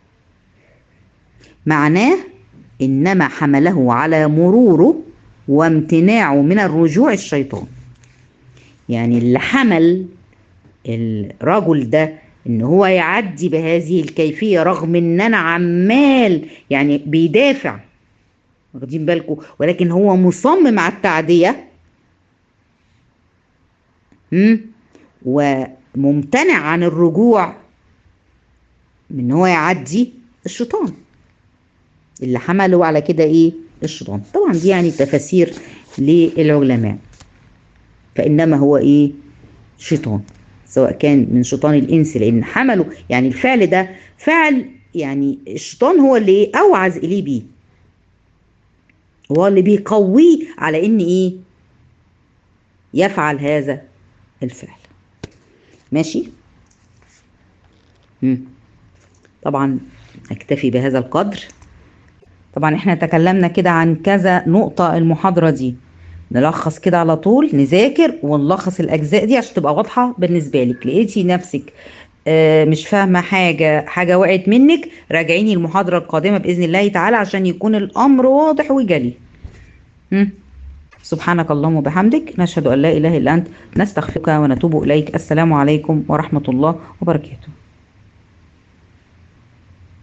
معناه انما حمله على مروره وامتناعه من الرجوع الشيطان يعني اللي حمل الرجل ده ان هو يعدي بهذه الكيفيه رغم ان انا عمال يعني بيدافع واخدين بالكم ولكن هو مصمم على التعديه وممتنع عن الرجوع من هو يعدي الشيطان اللي حمله على كده ايه الشيطان طبعا دي يعني تفاسير للعلماء فانما هو ايه شيطان سواء كان من شيطان الانس لان حمله يعني الفعل ده فعل يعني الشيطان هو اللي ايه اوعز اليه بيه هو اللي بيقويه على ان ايه يفعل هذا الفعل ماشي مم. طبعا اكتفي بهذا القدر طبعا احنا تكلمنا كده عن كذا نقطة المحاضرة دي نلخص كده على طول نذاكر ونلخص الأجزاء دي عشان تبقى واضحة بالنسبة لك لقيتي نفسك آه مش فاهمة حاجة حاجة وقعت منك راجعيني المحاضرة القادمة بإذن الله تعالى عشان يكون الأمر واضح وجلي سبحانك اللهم وبحمدك نشهد أن لا إله إلا أنت نستغفرك ونتوب إليك السلام عليكم ورحمة الله وبركاته